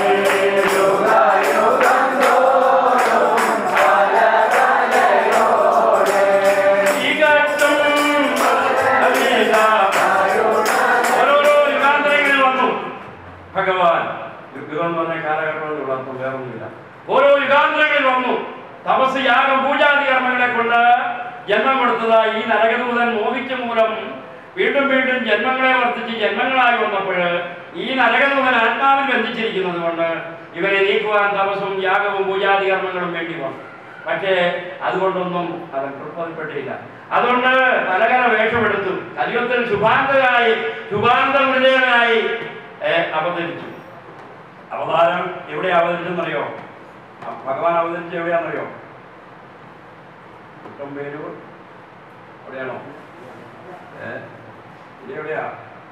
Speaker 1: തികച്ചും അമിതാ ഓരോരോ യുഗാന്തരങ്ങളിൽ വന്നു ഭഗവാൻ യുഗം എന്ന് പറഞ്ഞ കാലഘട്ടത്തിലുള്ള അർത്ഥം വേറൊന്നുമില്ല ഓരോ യുഗാന്തരങ്ങളിൽ വന്നു തപസ് യാഗം പൂജാതി കർമ്മങ്ങളെ കൊണ്ട് ജന്മം കൊടുത്തതായി ഈ നരകദൂതൻ മോഹിച്ച മൂലം വീണ്ടും വീണ്ടും ജന്മങ്ങളെ വർദ്ധിച്ച് ജന്മങ്ങളായി വന്നപ്പോൾ ഈ നരകദൂതൻ ആത്മാവിൽ ബന്ധിച്ചിരിക്കുന്നത് കൊണ്ട് ഇവനെ നീക്കുവാൻ തപസ്സും യാഗവും പൂജാതി കർമ്മങ്ങളും വേണ്ടി വന്നു പക്ഷേ അതുകൊണ്ടൊന്നും അവൻ തൃപ്തിപ്പെട്ടില്ല അതുകൊണ്ട് പലകര വേഷമെടുത്തു കലിയുഗത്തിൽ ശുഭാന്തരായി ശുഭാന്ത മൃതനായി അവതരിച്ചു അവതാരം എവിടെ അവതരിച്ചെന്നറിയോ അ- ഭഗവാൻ അവതരിച്ച എവിടെയാണെന്നറിയോ കുട്ടമ്പേരൂർ എവിടെയാണോ ഏ ഇത് എവിടെയാ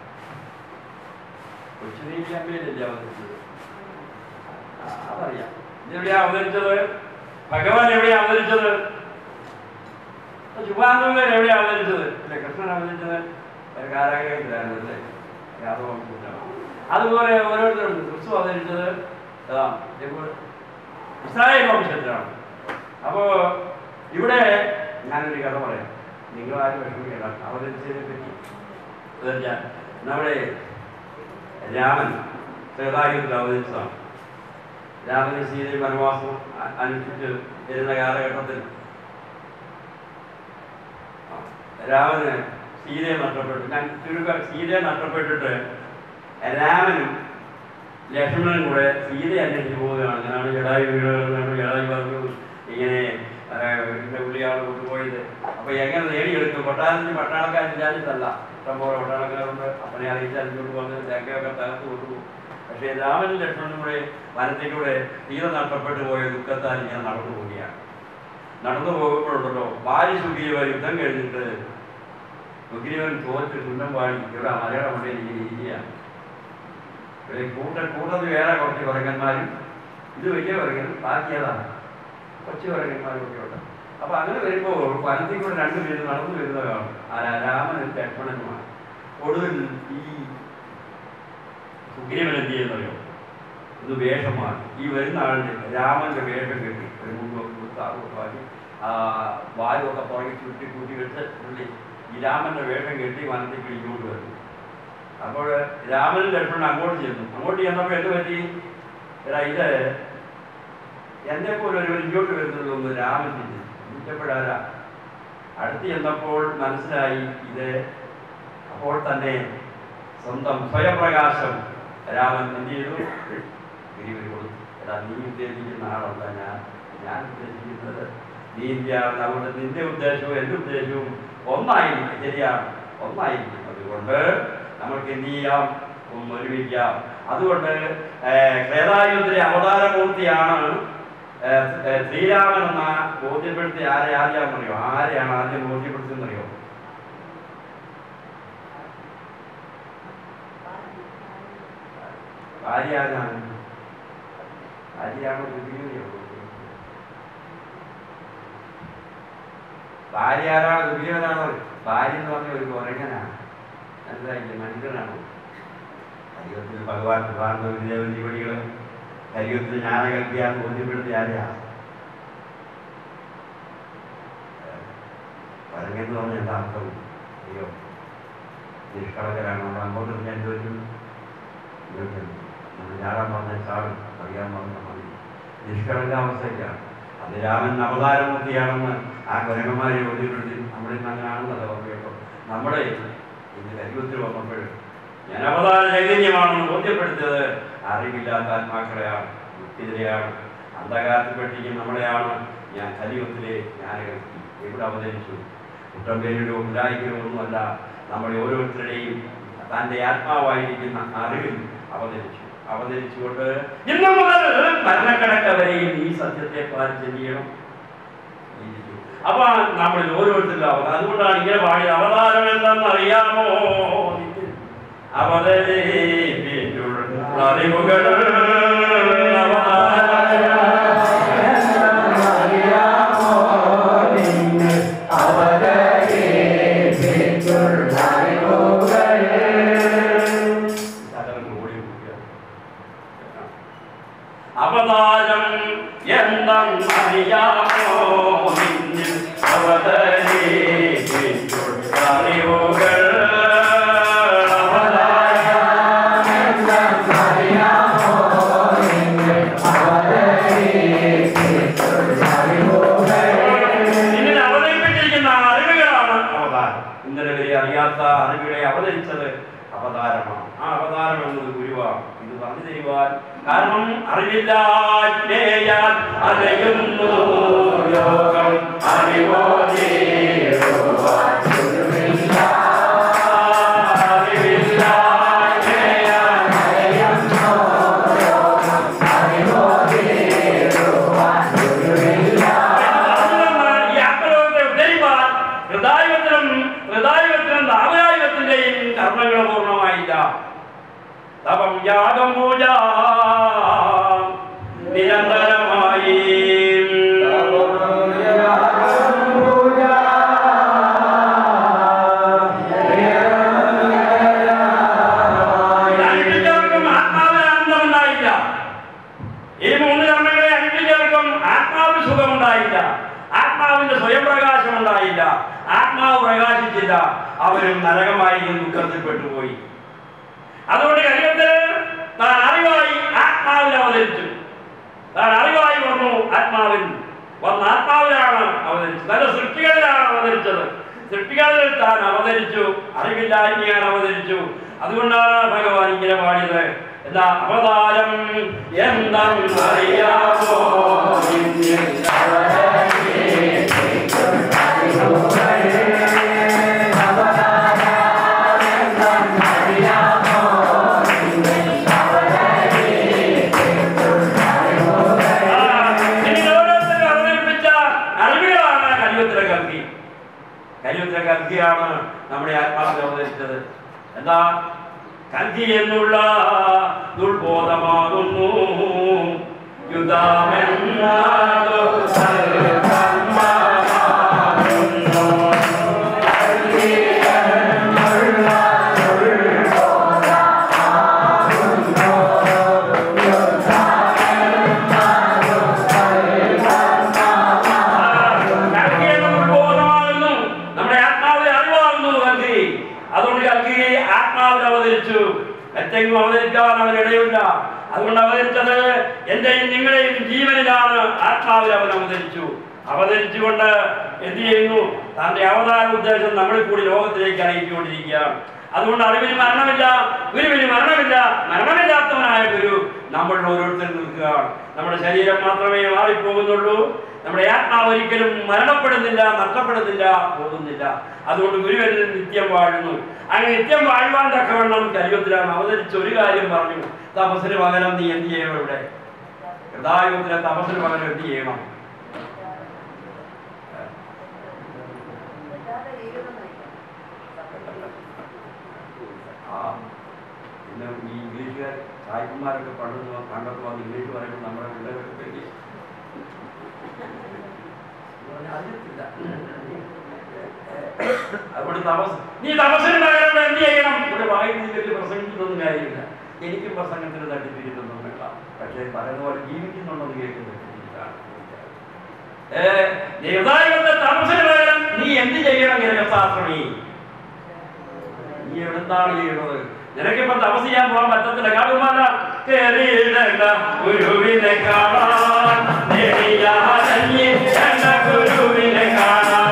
Speaker 1: കൊച്ചുനീലി അമ്മയിലല്ലേ അവതരിച്ചത് ആ, അതറിയാം ഇതെവിടെയാ അവതരിച്ചത് ഭഗവാൻ എവിടെയാ അവതരിച്ചത് ശുഭാനന്ദൻ എവിടെയാ അവതരിച്ചത് അല്ലെ കൃഷ്ണൻ അവതരിച്ചത് ഒരു കാരാഗ്രഹത്തിലായിരുന്നല്ലേ യാദവംശത്തിലാണ് അതുപോലെ ഓരോരുത്തരും ക്രിസ്തു അവതരിച്ചത് ഏതാ ഇപ്പോൾ ഇസ്രായേൽ വംശത്തിലാണ് അപ്പോ ഇവിടെ ഞാനൊരു കഥ പറയാം നിങ്ങൾ ആരും വിഷമിക്കേണ്ട അവതരിച്ചതിനെ പറ്റി അതെന്താ നമ്മുടെ രാമൻ സേതായുദ്ധത്തിൽ അവതരിച്ചതാണ് രാമന് സീതയിൽ വനവാസം അ- അനുഷ്ഠിച്ച് ഇരുന്ന കാലഘട്ടത്തിൽ ആ, രാമന് സീതയെ നഷ്ടപ്പെട്ടു ഞാൻ ചുരുക്കം സീതയെ നഷ്ടപ്പെട്ടിട്ട് രാമനും ലക്ഷ്മണനും കൂടെ സീതയെ അന്വേഷിച്ച് പോവുകയാണ് അങ്ങനെയാണ് ജഡായി വീടുകളാണ് ജഡായി പറഞ്ഞു ഇങ്ങനെ ആ, ഇതിന്റെ ഉള്ളിയാണ് കൊണ്ടുപോയത് അപ്പൊ എങ്ങനെ നേടിയെടുക്കും കൊട്ടാരത്തിന് പട്ടാളക്കാരില്ലാഞ്ഞിട്ടല്ല ഇഷ്ടംപോലെ പട്ടാളക്കാരുണ്ട് അപ്പനെ അറിയിച്ച് അറിഞ്ഞുകൊണ്ട് വന്ന് തേക്കയൊക്കെ തകർത്ത് കൊണ്ടുപോകും പക്ഷേ രാമനും ലക്ഷ്മണനും കൂടെ വനത്തിലൂടെ തീരെ നഷ്ടപ്പെട്ടു പോയ ദുഃഖത്താൽ ഇങ്ങനെ നടന്നു പോവുകയാണ് നടന്നു പോകുമ്പോഴുണ്ടല്ലോ ഭാര്യ സുഗ്രീവ യുദ്ധം കഴിഞ്ഞിട്ട് സുഗ്രീവൻ തോറ്റ് കുന്നം പാടി ഇവിടെ മലയാള മണ്ടയിൽ ഇങ്ങനെ ഇരിക്കുകയാണ് ഇവിടെ കൂട്ട കൂട്ടത്തിൽ വേറെ കുറച്ച് കുരങ്ങന്മാരും ഇത് വലിയ കുരങ്ങനും ബാക്കി അതാണ് കൊച്ചു കുരങ്ങന്മാരും ഒക്കെ ഉണ്ട് അപ്പൊ അങ്ങനെ വരുമ്പോൾ വനത്തിൽ കൂടെ രണ്ടുപേരും നടന്നു വരുന്ന കാണും ആരാ രാമനും ലക്ഷ്മണനുമാണ് ഒടുവിൽ ഈ സുഗ്രീവൻ എന്ത് ചെയ്യുന്നറിയോ ഇത് വേഷമാണ് ഈ വരുന്ന ആളിന് രാമന്റെ വേഷം കെട്ടി ഒരു മുമ്പ് താറുമാക്കി ആ വായുവൊക്കെ പുറകെ ചുറ്റി കൂട്ടി വെച്ച് പുള്ളി ഈ രാമന്റെ വേഷം കെട്ടി വനത്തേക്ക് ഇങ്ങോട്ട് വരുന്നു അപ്പോൾ രാമനും ലക്ഷ്മണൻ അങ്ങോട്ട് ചെന്നു അങ്ങോട്ട് ചെന്നപ്പോൾ എന്ത് പറ്റി എടാ ഇത് എന്നെ പോലെ ഒരു ഇങ്ങോട്ട് വരുന്നതൊന്ന് രാമൻ ചിന്തിച്ചപ്പോഴാരാ അടുത്ത് ചെന്നപ്പോൾ മനസ്സിലായി ഇത് അപ്പോൾ തന്നെ സ്വന്തം സ്വയംപ്രകാശം രാമൻ എന്ത് ചെയ്തു ഗിരിവരി കൊടുത്തു എടാ നീ ഉദ്ദേശിക്കുന്ന ആളല്ല ഞാൻ ഞാൻ ഉദ്ദേശിക്കുന്നത് നീ ഇന്ത്യയാണ് അതുകൊണ്ട് നിന്റെ ഉദ്ദേശവും എൻ്റെ ഉദ്ദേശവും ഒന്നായിരിക്കും ശരിയാണ് ഒന്നായിരിക്കും അതുകൊണ്ട് നമുക്ക് എന്ത് ചെയ്യാം ഒന്ന് ഒരുമിക്കാം അതുകൊണ്ട് ക്ലേതായുധത്തിലെ അവതാരമൂർത്തിയാണ് ഏഹ്, ഏഹ്, ശ്രീരാമൻ എന്ന ബോധ്യപ്പെടുത്തി ആരെ ആദ്യമാണെന്നറിയോ ആരെയാണ് ആദ്യം ബോധ്യപ്പെടുത്തുന്നറിയോ ഭാര്യ ആരാണ് ഭാര്യയാണോ ദുര്യോധനയോ ഭാര്യ ആരാണ് ദുര്യോധനാണോ ഭാര്യ എന്ന് പറഞ്ഞ ഒരു കുരങ്ങനാണ് മനസ്സിലായില്ലേ മനുഷ്യനാണോ ദൈവത്തിൽ ഭഗവാൻ ഭഗവാൻ ഗുരുദേവൻ ജീവടികൾ കരിയത്തിൽ ജ്ഞാന കൽപ്പിയാൻ ബോധ്യപ്പെടുത്തിയ ആരെയാ പരങ്ങെന്ന് പറഞ്ഞ എന്താ അർത്ഥം അയ്യോ നിഷ്കളങ്കരാണ് നമ്മൾ അങ്ങോട്ട് ഞാൻ ചോദിച്ചു ചോദിച്ചു നമ്മൾ ചാടാൻ പറഞ്ഞ ചാടും അറിയാൻ പറഞ്ഞ മതി നിഷ്കളങ്കാവസ്ഥയ്ക്കാണ് അത് രാമൻ അവതാരമൂർത്തിയാണെന്ന് ആ കുരങ്ങന്മാരെ ബോധ്യപ്പെടുത്തി നമ്മളിന്ന് അങ്ങനെയാണെന്നല്ല പറഞ്ഞപ്പോൾ നമ്മുടെ ഇന്ന് കരിവത്തിൽ വന്നപ്പോൾ ഞാൻ അവതാര ചൈതന്യമാണെന്ന് ബോധ്യപ്പെടുത്തിയത് അറിവില്ലാത്ത ആത്മാക്കളെയാണ് യുക്തിരെയാണ് അന്ധകാരത്തിൽ പെട്ടിരിക്കുന്ന നമ്മളെയാണ് ഞാൻ കലിയുഗത്തിലെ ജ്ഞാനകൽപ്പി എവിടെ അവതരിച്ചു കുട്ടമ്പേരിലോ ഉല്ലായിക്കലോ ഒന്നുമല്ല നമ്മുടെ ഓരോരുത്തരുടെയും തൻ്റെ ആത്മാവായിരിക്കുന്ന അറിവിൽ അവതരിച്ചു അവതരിച്ചുകൊണ്ട് ഇന്നു മുതൽ മരണക്കടക്ക വരെയും ഈ സത്യത്തെ പാലിച്ച് ചെയ്യണം ജീവിക്കും. അപ്പൊ നമ്മൾ ഓരോരുത്തരും അവതാരം അതുകൊണ്ടാണ് ഇങ്ങനെ പാടിയ അവതാരം എന്തെന്ന് അറിയാമോ അവതരിപ്പിച്ചുള്ള അറിവുകൾ അവതാരം സകലം കൂടി കൂട്ടിയ അവതാരം എന്തെന്നറിയാമോ നിന്നിൽ അവതരിപ്പിച്ചുള്ള അറിവുകൾ അവതാരം നിന്നിൽ അവതരിപ്പിച്ചിരിക്കുന്ന അറിവുകളാണ് അവതാരം ഇന്നലെ വരെ അറിയാത്ത അറിവുകളെ അവതരിച്ചത് അവതാരമാണ് ആ അവതാരം എന്നത് ഗുരുവാണ് ഇത് പറഞ്ഞു തരുവാൻ കാരണം അറിവില്ലായ്മയാൽ അറിയുന്നു ലോകം അറിവോടെ ഹൃദായുഗത്തിലും ഹൃദായുഗത്തിലും ദാവയായുഗത്തിന്റെയും കർമ്മങ്ങൾ പൂർണ്ണമായില്ല തപം യാഗം പൂജ നിരന്തരമായി അനുഷ്ഠിച്ചവർക്കും ആത്മാവിന് ഉണ്ടായില്ല ഈ മൂന്ന് കർമ്മങ്ങളെ അനുഷ്ഠിച്ചവർക്കും ആത്മാവിന് സുഖമുണ്ടായില്ല ആത്മാവിന്റെ സ്വയം പ്രകാശം ഉണ്ടായില്ല ആത്മാവ് പ്രകാശിച്ചില്ല അവരും നരകമായി ദുഃഖത്തിൽ പെട്ടുപോയി അതുകൊണ്ട് കഴിയത്തിൽ താൻ അറിവായി ആത്മാവിൽ അവതരിച്ചു താൻ അറിവായി വന്നു ആത്മാവിൽ വന്ന ആത്മാവിലാണ് അവതരിച്ചത് തന്റെ സൃഷ്ടികളിലാണ് അവതരിച്ചത് സൃഷ്ടികളിൽ താൻ അവതരിച്ചു അറിവില്ലായ്മയാൻ അവതരിച്ചു അതുകൊണ്ടാണ് ഭഗവാൻ ഇങ്ങനെ പാടിയത് എന്താ അവതാരം എന്തെന്നറിയാമോ നിന്നിൽ ഇനി ഓരോരുത്തരും അവതരിപ്പിച്ച അറിവുകളാണ് കലിയുത്തര കൽക്കി കലിയുത്തര കൽക്കിയാണ് നമ്മുടെ ആത്മാവിൽ അവതരിച്ചത് എന്താ കൽക്കി എന്നുള്ള ദുർബോധമാകുന്നു യുദ്ധമെന്നതു സൽക്കർമ്മമാകുന്നു. കൽക്കി എന്ന ദുർബോധമാകുന്നു നമ്മുടെ ആത്മാവിലെ അറിവാകുന്നു കൽക്കി അതുകൊണ്ട് കൽക്കി ആത്മാവിൽ അവതരിച്ചു മറ്റെങ്ങും അവതരിക്കാൻ അവനിടയില്ല അതുകൊണ്ട് അവതരിച്ചത് എന്റെയും നിങ്ങളുടെയും ജീവനിലാണ് ആത്മാവിൽ അവൻ അവതരിച്ചു അവതരിച്ചുകൊണ്ട് എന്ത് ചെയ്യുന്നു തന്റെ അവതാര ഉദ്ദേശം നമ്മളെ കൂടി ലോകത്തിലേക്ക് അറിയിച്ചുകൊണ്ടിരിക്കുകയാണ് അതുകൊണ്ട് അറിവിന് മരണമില്ല ഗുരുവിന് മരണമില്ല മരണമില്ലാത്തവനായ ഗുരു നമ്മൾ ഓരോരുത്തരും നിൽക്കുകയാണ് നമ്മുടെ ശരീരം മാത്രമേ മാറിപ്പോകുന്നുള്ളൂ നമ്മുടെ ആത്മാവ് ഒരിക്കലും മരണപ്പെടുന്നില്ല നഷ്ടപ്പെടുന്നില്ല പോകുന്നില്ല അതുകൊണ്ട് ഗുരുവരിൽ നിത്യം വാഴുന്നു അങ്ങനെ നിത്യം വാഴുവാൻ തക്കവണ്ണം കലിയുത്തിലാണ് അവതരിച്ച ഒരു കാര്യം പറഞ്ഞു തപസ്സിന് പകരം നീ എന്ത് ചെയ്യണം ഇവിടെ ഹൃദായുഗത്തിലെ തപസ്സിന് പകരം എന്ത് ചെയ്യണം ആ പിന്നെ ഈ ഇംഗ്ലീഷുകാർ സായിപ്പന്മാരൊക്കെ പണ്ട് പണ്ടൊക്കെ വന്ന് ഇംഗ്ലീഷ് പറയുമ്പോൾ നമ്മുടെ പിള്ളേരൊക്കെ പേടി അറിയത്തില്ല അതുകൊണ്ട് തപസ് നീ തപസ്സിന് പകരം ഇവിടെ എന്ത് ചെയ്യണം ഇവിടെ വായിക്കുന്നതിൽ പ്രസംഗിക്കുന്നൊന്നും കാര്യമില്ല എനിക്കും പ്രസംഗത്തിന് തട്ടിപ്പിരിക്കൊന്നും വേണ്ട പക്ഷേ പറയുന്ന പോലെ ജീവിക്കുന്നുണ്ടെന്ന് കേൾക്കുന്നത് ദേവതായുഗത്തെ താമസിന് പകരം നീ എന്ത് ചെയ്യണം ഗൃഹശാസ്ത്രമീ നീ എവിടുന്നാണ് ചെയ്യുന്നത് നിനക്കിപ്പോ തപസ് ചെയ്യാൻ പോകാൻ പറ്റത്തില്ല കാടുമല കേറിയിടണ്ട ഗുരുവിനെ കാണാൻ നെടിയാരഞ്ഞി കണ്ട ഗുരുവിനെ കാണാൻ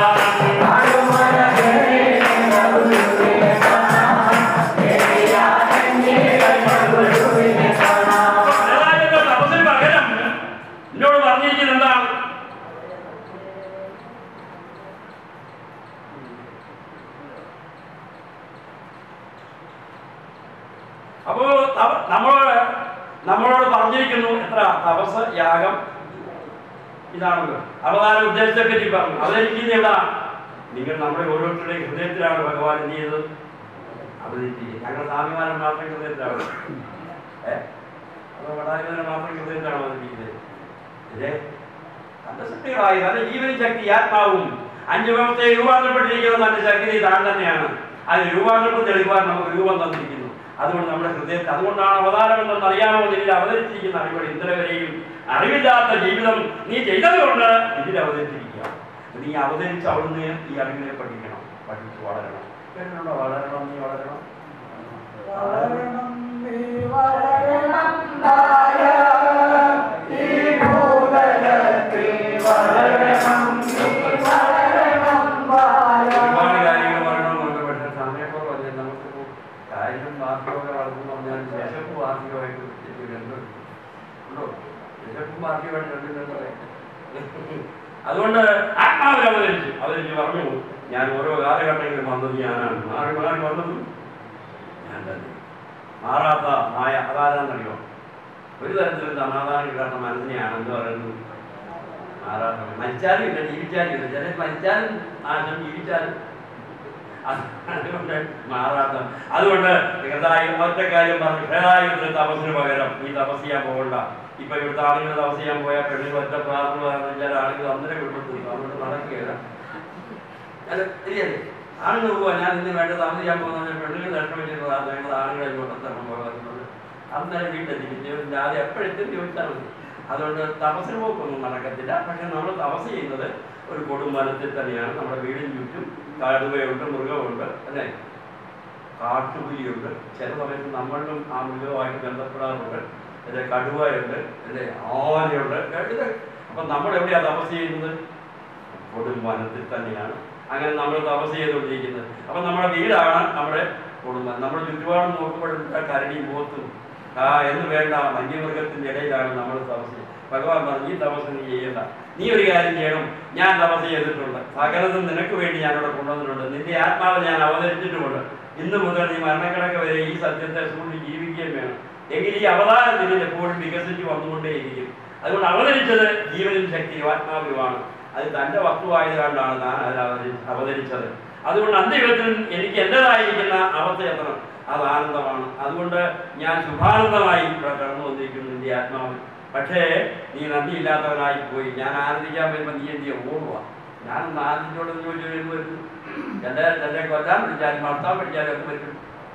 Speaker 1: അതായത് തപസ്സിന് പകരം എന്നോട് പറഞ്ഞിരിക്കുന്നത് എന്താണ് അപ്പോ തപ- നമ്മളോട് നമ്മളോട് പറഞ്ഞിരിക്കുന്നു എത്ര തപസ് യാഗം ഇതാണല്ലോ അവതാര ഉദ്ദേശത്തെ പറ്റി പറഞ്ഞു അവതരിക്കുന്ന എവിടാ നിങ്ങൾ നമ്മുടെ ഓരോരുത്തരുടെയും ഹൃദയത്തിലാണ് ഭഗവാൻ എന്ത് ചെയ്തത് അവതരിച്ചിരിക്കുന്നത് ഞങ്ങളുടെ സ്വാഭിമാനം മാത്രം ഹൃദയത്തിലാണ് ഏ അതോ വടാകനെ മാത്രം ഹൃദയത്തിലാണ് അവതരിപ്പിക്കുന്നത് ഇതേ തന്റെ സൃഷ്ടികളായി തന്റെ ജീവനും ശക്തി ആത്മാവും അഞ്ചു വ്യവസ്ഥയെ രൂപാന്തരപ്പെട്ടിരിക്കുന്ന തന്റെ ശക്തി താൻ തന്നെയാണ് അത് രൂപാന്തരപ്പെട്ട് തെളിവാൻ നമുക്ക് രൂപം തന്നിരിക്കുന്നു അതുകൊണ്ട് നമ്മുടെ ഹൃദയത്തിൽ അതുകൊണ്ടാണ് അവതാരം എന്തെന്ന് അറിയാമോ നിന്നിൽ അവതരിച്ചിരിക്കുന്ന അറിവുകൾ ഇന്നലെ വരെയും അറിവില്ലാത്ത ജീവിതം നീ ചെയ്തതുകൊണ്ട് ഇതിൽ അവതരിച്ചിരിക്കുക നീ അവതരിച്ച് അവിടുന്ന് ഈ അറിവിനെ പഠിക്കണം പഠിച്ച് വളരണം കേട്ടിട്ടുണ്ടോ വളരണം നീ വളരണം
Speaker 2: വളരണം നീ വളരണം നായ ഈ ഭൂതലത്തിൽ വളരണം നീ വളരണം നായ
Speaker 1: ഒരുപാട് കാര്യങ്ങൾ പറയണമെന്നുണ്ട് പക്ഷെ സമയക്കുറവല്ലേ നമുക്കിപ്പോൾ കാര്യം വാർത്തയൊക്കെ വളർന്നു പറഞ്ഞാൽ വിശപ്പ് വാർത്തയുമായിട്ട് രണ്ടുണ്ട് ഉണ്ടോ വിശപ്പും വാർത്തയുമായിട്ട് രണ്ടുണ്ടെന്ന് പറയാം അതുകൊണ്ട് ആത്മാവിൽ അവതരിച്ചു അവതരിച്ച് പറഞ്ഞു ഞാൻ ഓരോ കാലഘട്ടങ്ങളിലും വന്നത് ഞാനാണ് മാറി മാറി വന്നത് ഞാൻ തന്നെ മാറാത്ത മായ അതാരാന്നറിയോ ഒരു തരത്തിലും സമാധാനം കിട്ടാത്ത മനസ്സിനെയാണ് എന്ന് പറയുന്നത് മാറാത്ത മരിച്ചാലും ഇല്ല ജീവിച്ചാലും ഇല്ല ചില മരിച്ചാലും നാശം ജീവിച്ചാലും അത് അതുകൊണ്ട് മാറാത്ത അതുകൊണ്ട് ഹൃദായ ഒറ്റ കാര്യം പറഞ്ഞു ഹൃദായുദ്ധ തപസ്സിന് പകരം നീ തപസ് ചെയ്യാൻ പോകണ്ട ഇപ്പൊ ഇവിടുത്തെ ആളുകൾ തപസ് ചെയ്യാൻ പോയാൽ പെണ്ണുങ്ങൾ ഒറ്റ പ്രാർത്ഥന പറഞ്ഞു ചില ആളുകൾ അന്നേരം വിട്ടു അതുകൊണ്ട് നടക്കുകയില്ല അല്ല ശരിയല്ലേ ആണുങ്ങൾ പോവാ ഞാൻ ഇന്ന് വേണ്ട താമസിക്കാൻ പോകുന്ന പെണ്ണുങ്ങൾ ദർശനം വെച്ചിരുന്നത് ആ ഞങ്ങൾ ആണുങ്ങളെ ഇങ്ങോട്ടെത്തണം പോകുന്നത് അന്നേരം വീട്ടിലെത്തിക്കും ദൈവത്തിൻ്റെ ആദ്യം എപ്പോഴെത്തും ചോദിച്ചാൽ മതി അതുകൊണ്ട് തപസ്സിന് പോക്കൊന്നും നടക്കത്തില്ല പക്ഷെ നമ്മൾ തപസ് ചെയ്യുന്നത് ഒരു കൊടുംബലത്തിൽ തന്നെയാണ് നമ്മുടെ വീടിന് ചുറ്റും കടുവയുണ്ട് മൃഗമുണ്ട് അല്ലേ കാട്ടുപുലിയുണ്ട് ചില സമയത്ത് നമ്മളിലും ആ മൃഗവുമായിട്ട് ബന്ധപ്പെടാറുണ്ട് അല്ലെ കടുവയുണ്ട് അല്ലെ ആനയുണ്ട് ഇത് അപ്പം നമ്മൾ എവിടെയാണ് തപസ് ചെയ്യുന്നത് കൊടുംബലത്തിൽ തന്നെയാണ് അങ്ങനെ നമ്മൾ തപസ് ചെയ്തുകൊണ്ടിരിക്കുന്നത് അപ്പം നമ്മുടെ വീടാണ് നമ്മുടെ കുടുംബം നമ്മുടെ ചുറ്റുപാടും നോക്കുമ്പോഴും കരടിയും പോത്തും ആ എന്ന് വേണ്ട വന്യമൃഗത്തിന്റെ ഇടയിലാണ് നമ്മൾ തപസ് ചെയ്യുന്നത്. ഭഗവാൻ പറഞ്ഞു ഈ തപസ് നീ ചെയ്യണ്ട നീ ഒരു കാര്യം ചെയ്യണം ഞാൻ തപസ് ചെയ്തിട്ടുണ്ട് സകലതും നിനക്ക് വേണ്ടി ഞാൻ ഇവിടെ കൊണ്ടുവന്നിട്ടുണ്ട് നിന്റെ ആത്മാവ് ഞാൻ അവതരിച്ചിട്ടുമുണ്ട് ഇന്ന് മുതൽ നീ മരണക്കിടക്ക് വരെ ഈ സത്യത്തെ സൂക്ഷിച്ച് ജീവിക്കുകയും വേണം എങ്കിൽ ഈ അവതാരം നിന്നിൽ എപ്പോഴും വികസിച്ച് വന്നുകൊണ്ടേയിരിക്കും അതുകൊണ്ട് അവതരിച്ചത് ജീവനും ശക്തിയും ആത്മാവിലുമാണ് അത് തന്റെ വസ്തുവായതുകൊണ്ടാണ് താൻ അതിൽ അവതരി അവതരിച്ചത് അതുകൊണ്ട് അന്ത്യത്തിൽ എനിക്ക് എൻ്റെതായിരിക്കുന്ന അവസ്ഥ എത്തണം അത് ആനന്ദമാണ് അതുകൊണ്ട് ഞാൻ ശുഭാനന്ദമായി ഇവിടെ കടന്നു വന്നിരിക്കുന്നു നിന്റെ ആത്മാവിൽ പക്ഷേ നീ നന്ദിയില്ലാത്തവനായി പോയി ഞാൻ ആനന്ദിക്കാൻ വരുമ്പോൾ നീ എന്ത് ചെയ്യും ഓടുക ഞാനൊന്ന് ആനന്ദിച്ചോടെന്ന് ചോദിച്ചു വരുന്നു വരുന്നു എൻ്റെ എൻ്റെ കൊല്ലാൻ വിളിച്ചാലും ഭർത്താവ് പിടിച്ചാലും ഒക്കെ പറ്റും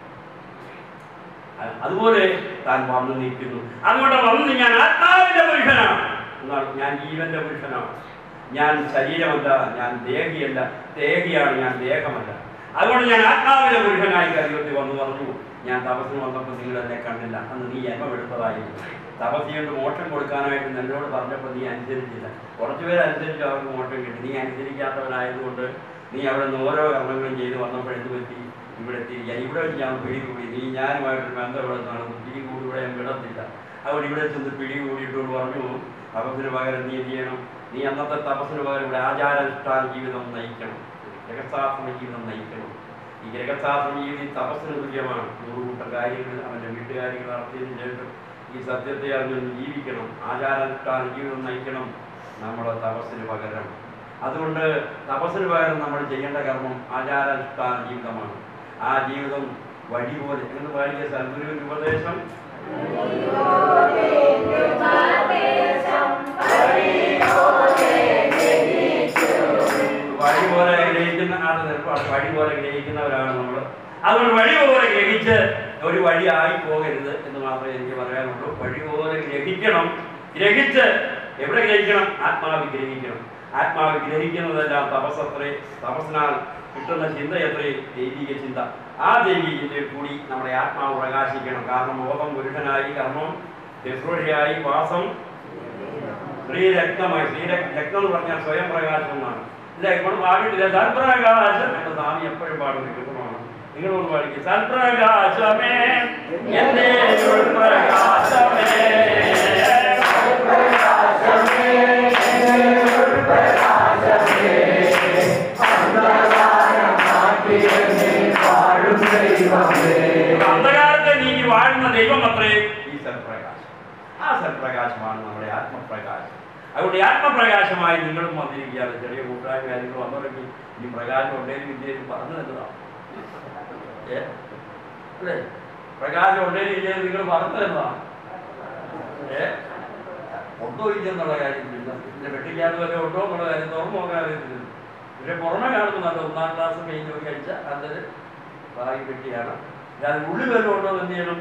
Speaker 1: അ- അതുപോലെ താൻ വന്നു നിൽക്കുന്നു അതുകൊണ്ട് വന്നു ഞാൻ ആത്മാവിന്റെ പുരുഷനാണ് എന്നാണ് ഞാൻ ജീവന്റെ പുരുഷനാണ് ഞാൻ ശരീരമല്ല ഞാൻ ദേഹിയല്ല ദേഹിയാണ് ഞാൻ ദേഹമല്ല അതുകൊണ്ട് ഞാൻ ആത്മാവിന്റെ പുരുഷനായി കാര്യത്തിൽ വന്നു പറഞ്ഞു ഞാൻ തപസ്സിന് വന്നപ്പോൾ നിങ്ങൾ എന്നെ കണ്ടില്ല അന്ന് നീ ജന്മമെടുത്തതായിരുന്നു തപസ് ചെയ്യേണ്ട മോക്ഷം കൊടുക്കാനായിട്ട് എന്നോട് പറഞ്ഞപ്പോൾ നീ അനുസരിച്ചില്ല കുറച്ചുപേർ അനുസരിച്ച് അവർക്ക് മോക്ഷം കിട്ടി നീ അനുസരിക്കാത്തവനായതുകൊണ്ട് നീ അവിടെ നിന്ന് ഓരോ കർമ്മങ്ങളും ചെയ്ത് വന്നപ്പോൾ എന്ത് പറ്റി ഇവിടെ എത്തി ഞാൻ ഇവിടെ വെച്ച് ഞാൻ പിടികൂടി നീ ഞാനുമായിട്ടൊരു ബന്ധം ഇവിടെ നടന്നു പിടികൂടി ഇവിടെ ഞാൻ വിടത്തില്ല അതുകൊണ്ട് ഇവിടെ ചെന്ന് പിടികൂടിയിട്ട് പറഞ്ഞു തപസ്സിന് പകരം നീ എന്ത് ചെയ്യണം നീ അന്നത്തെ തപസ്സിന് പകരം ഇവിടെ ആചാരാനുഷ്ഠാന ജീവിതം നയിക്കണം ഗ്രഹസ്ഥാശ്രമ ജീവിതം നയിക്കണം ഈ ഗ്രഹസ്ഥാശ്രമ ജീവിതം ഈ തപസ്സിന് തുല്യമാണ് നൂറുകൂട്ടം കാര്യങ്ങൾ അവൻ്റെ വീട്ടുകാര്യങ്ങൾ നടത്തിയതിനു ശേഷം ഈ സത്യത്തെ അറിഞ്ഞ് ജീവിക്കണം ആചാരാനുഷ്ഠാന ജീവിതം നയിക്കണം നമ്മുടെ തപസ്സിന് പകരം അതുകൊണ്ട് തപസ്സിന് പകരം നമ്മൾ ചെയ്യേണ്ട കർമ്മം ആചാരാനുഷ്ഠാന ജീവിതമാണ് ആ ജീവിതം വഴി പോലെ എന്ന് പാടിയ സദ്ഗുരുവിന്റെ ഉപദേശം വഴി പോലെ ഗ്രഹിക്കുന്ന ആണ് നിലപാട് വഴി പോലെ ഗ്രഹിക്കുന്നവരാണ് നമ്മൾ അതുകൊണ്ട് വഴി പോലെ ഗ്രഹിച്ച് ഒരു വഴി ആയി പോകരുത് എന്ന് മാത്രം ഉള്ളൂ വഴി പോലെ ഗ്രഹിക്കണം ഗ്രഹിച്ച് എവിടെ ഗ്രഹിക്കണം ആത്മാവ് ഗ്രഹിക്കണം ആത്മാവ് ഗ്രഹിക്കുന്നതെല്ലാം തപസ്സത്രേ തപസ്സിനാൽ കിട്ടുന്ന ചിന്തയത്രേ ദൈവിക ചിന്ത ആ ദൈവിക ചിന്തയിൽ കൂടി നമ്മുടെ ആത്മാവ് പ്രകാശിക്കണം കാരണം ബോധം പുരുഷനായി കർമ്മം ശുശ്രൂഷയായി വാസം ശ്രീരക്തമായി ശ്രീരക് രക്തം എന്ന് പറഞ്ഞാൽ സ്വയം പ്രകാശം എന്നാണ് ഇല്ല ഇപ്പോൾ പാടിയിട്ടില്ല സൽപ്രകാശം എന്റെ സ്വാമി എപ്പോഴും പാടുന്ന കൃതമാണ് നിങ്ങളൊന്ന് പാടിക്കും സൽപ്രകാശമേ എന്റെ ഉൾപ്രകാശമേ അന്ധകാരത്തെ നീക്കി വാഴുന്ന ദൈവം അത്രേ ഈ സൽപ്രകാശം ആ സൽപ്രകാശമാണ് നമ്മുടെ ആത്മപ്രകാശം അതുകൊണ്ട് ഈ ആത്മപ്രകാശമായി നിങ്ങളും വന്നിരിക്കുകയാണ് ചെറിയ കൂട്ടായ്മ കാര്യങ്ങൾ വന്നിറങ്ങി ഈ പ്രകാശം ഉണ്ടെങ്കിലും ഇന്ത്യയിൽ പറഞ്ഞു തന്നതാണ് ഏ അല്ലേ പ്രകാശം ഉണ്ടെങ്കിലും ഇന്ത്യയിൽ നിങ്ങൾ പറഞ്ഞു തന്നതാണ് ഏ ഉണ്ടോ ഇല്ലെന്നുള്ള കാര്യത്തിലില്ല പിന്നെ വെട്ടിക്കാതെ വരെ ഉണ്ടോ എന്നുള്ള കാര്യം തുറന്നു നോക്കാൻ അറിയത്തില്ല പക്ഷെ പുറമെ കാണുന്നുണ്ട് ഒന്നാം ക്ലാസ് കഴിഞ്ഞ് പോയി കഴിച്ച അതിൽ ഭാഗ്യ വെട്ടിയാണ് ഞാൻ ഉള്ളിൽ വരെ ഉണ്ടോ എന്ന് എന്ത് ചെയ്യണം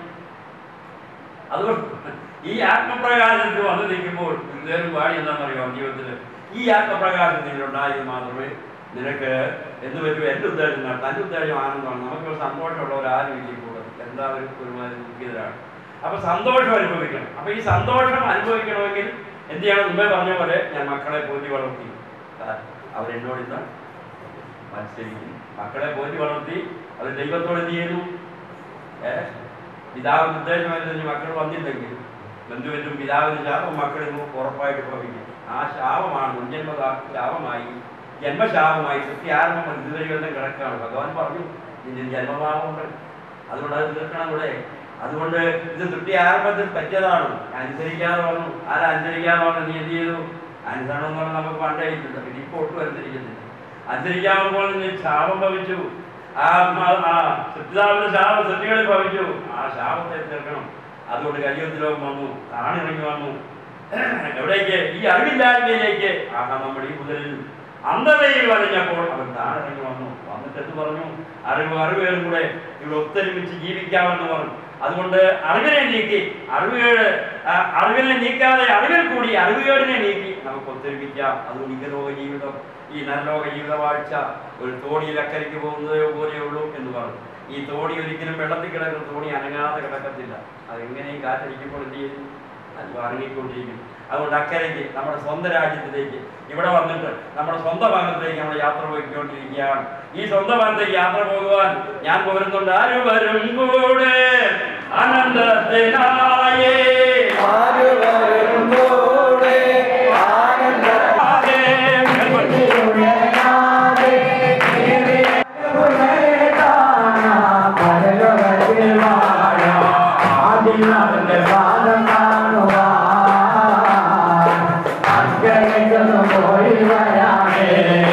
Speaker 1: അതുകൊണ്ട് ഈ ആത്മപ്രകാശത്തിൽ വന്നു നിൽക്കുമ്പോൾ ഇതേലും പാടി എന്താണെന്നറിയാം ജീവിതത്തിൽ ഈ ആത്മപ്രകാശം നിന്നുണ്ടായത് മാത്രമേ നിനക്ക് എന്ത് പറ്റും എൻ്റെ ഉദ്ദേശം എന്താണ്? തൻ്റെ ഉദ്ദേശം ആനന്ദമാണ് നമുക്ക് സന്തോഷമുള്ളവർ ആരും ഇല്ല ഇപ്പോൾ എല്ലാവരും ഒരുമാതിരി ദുഃഖിതരാണ് അപ്പൊ സന്തോഷം അനുഭവിക്കണം അപ്പൊ ഈ സന്തോഷം അനുഭവിക്കണമെങ്കിൽ എന്ത് ചെയ്യണം മുമ്പേ പറഞ്ഞ പോലെ ഞാൻ മക്കളെ പോറ്റി വളർത്തി അവരെന്നോട് ഇന്ന് മത്സരിക്കുന്നു മക്കളെ പോറ്റി വളർത്തി അവർ ദൈവത്തോട് എന്ത് ചെയ്യുന്നു ഏ പിതാവിന് ഉദ്ദേശമനുസരിച്ച് മക്കൾ വന്നില്ലെങ്കിൽ ബന്ധുവിനും പിതാവിന് ശാപം മക്കളിൽ ഉറപ്പായിട്ട് ഭവിക്കും ആ ശാപമാണ് മുൻജന്മ ശാപമായി ജന്മശാപമായി സൃഷ്ടി ആരംഭം ഇതുവരെ കിടക്കാണ് ഭഗവാൻ പറഞ്ഞു ഇതിന് ജന്മഭാവമുണ്ട് അതുകൊണ്ട് അത് തീർക്കണം കൂടെ അതുകൊണ്ട് ഇത് സൃഷ്ടി ആരംഭത്തിൽ പറ്റിയതാണ് അനുസരിക്കാതെ വന്നു ആരാ അനുസരിക്കാതെ വന്നു നീ എന്ത് ചെയ്തു അനുസരണം എന്ന് പറഞ്ഞാൽ നമുക്ക് പണ്ടേ ഇല്ല പിന്നെ ഇപ്പോൾ ഒട്ടും അനുസരിക്കുന്നില്ല അനുസരിക്കാവുമ്പോൾ നീ ശാപം ഭവിച്ചു ആ മ- ആ സൃഷ്ടിതാവിന്റെ ശാപം സൃഷ്ടികളിൽ ഭവിച്ചു ആ ശാപത്തെ തീർക്കണം അതുകൊണ്ട് കലിയുദ്രവം വന്നു താണിറങ്ങി വന്നു എവിടേക്ക് ഈ അറിവില്ലായ്മയിലേക്ക് ആഹാ നമ്മൾ ഈ മുതലിൽ അന്ധതയിൽ വലഞ്ഞപ്പോൾ അവൻ താണിറങ്ങി വന്നു വന്നിട്ട് എന്ത് പറഞ്ഞു അറിവ് അറിവുകളും കൂടെ ഇവിടെ ഒത്തൊരുമിച്ച് ജീവിക്കാമെന്ന് പറഞ്ഞു അതുകൊണ്ട് അറിവിനെ നീക്കി അറിവുകേട് ആ, അറിവിനെ നീക്കാതെ അറിവിൽ കൂടി അറിവുകേടിനെ നീക്കി നമുക്ക് ഒത്തൊരുമിക്കാം അതുകൊണ്ട് ഇഹലോക ജീവിതം ഈ നരലോക ജീവിതവാഴ്ച ഒരു തോണിയിൽ അക്കരയ്ക്ക് പോകുന്നതേ പോലെയുള്ളൂ എന്ന് പറഞ്ഞു ഈ തോണി ഒരിക്കലും വെള്ളത്തിൽ കിടക്കുന്ന തോണി അനങ്ങാതെ കിടക്കത്തില്ല അതെങ്ങനെയും കാറ്റടിക്കുമ്പോൾ എന്ത് ചെയ്യും അത് അനങ്ങിക്കൊണ്ടിരിക്കും അതുകൊണ്ട് അക്കരയ്ക്ക് നമ്മുടെ സ്വന്തം രാജ്യത്തിലേക്ക് ഇവിടെ വന്നിട്ട് നമ്മുടെ സ്വന്തം ഭാഗത്തേക്ക് നമ്മൾ യാത്ര പോയിക്കൊണ്ടിരിക്കുകയാണ് ഈ സ്വന്തം ഭാഗത്തേക്ക് യാത്ര പോകുവാൻ ഞാൻ പോരുന്നുണ്ട് ആര് വരും കൂടെ അനന്തത്തിനായേ
Speaker 2: പോയി വരാമേ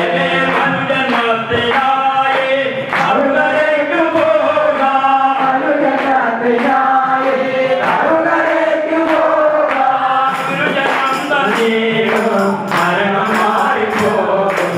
Speaker 1: മനുജന്മത്തിനായേ അവിടേക്ക് പോകാം
Speaker 2: അനുജനായ അരുകരേക്ക് പോകാം
Speaker 1: ഗുരുജനം തന്നീടും മരണം മാറിപ്പോകും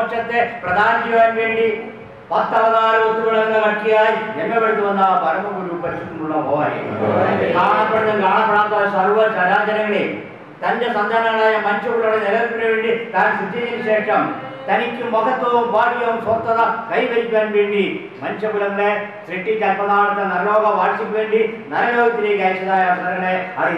Speaker 3: മോക്ഷത്തെ പ്രദാനം ചെയ്യുവാൻ വേണ്ടി പത്തവതാര ഒത്തുവിളങ്ങുന്ന കട്ടിയായി ജന്മമെടുത്തു വന്ന പരമഗുരു പരിശുദ്ധമുള്ള ഭവാനി കാണപ്പെടുന്ന കാണപ്പെടാത്ത സർവ്വ ചരാചരങ്ങളെ തന്റെ സന്താനങ്ങളായ മനുഷ്യരുടെ നിലനിൽപ്പിന് വേണ്ടി താൻ സൃഷ്ടിച്ചതിന് ശേഷം തനിക്ക് മഹത്വവും ഭാഗ്യവും സ്വസ്ഥത കൈവരിക്കാൻ വേണ്ടി മനുഷ്യകുലങ്ങളെ സൃഷ്ടിച്ച അല്പനാളത്തെ നരലോക വാഴ്ചയ്ക്ക് വേണ്ടി നരലോകത്തിലേക്ക് അയച്ചതായ അവസരങ്ങളെ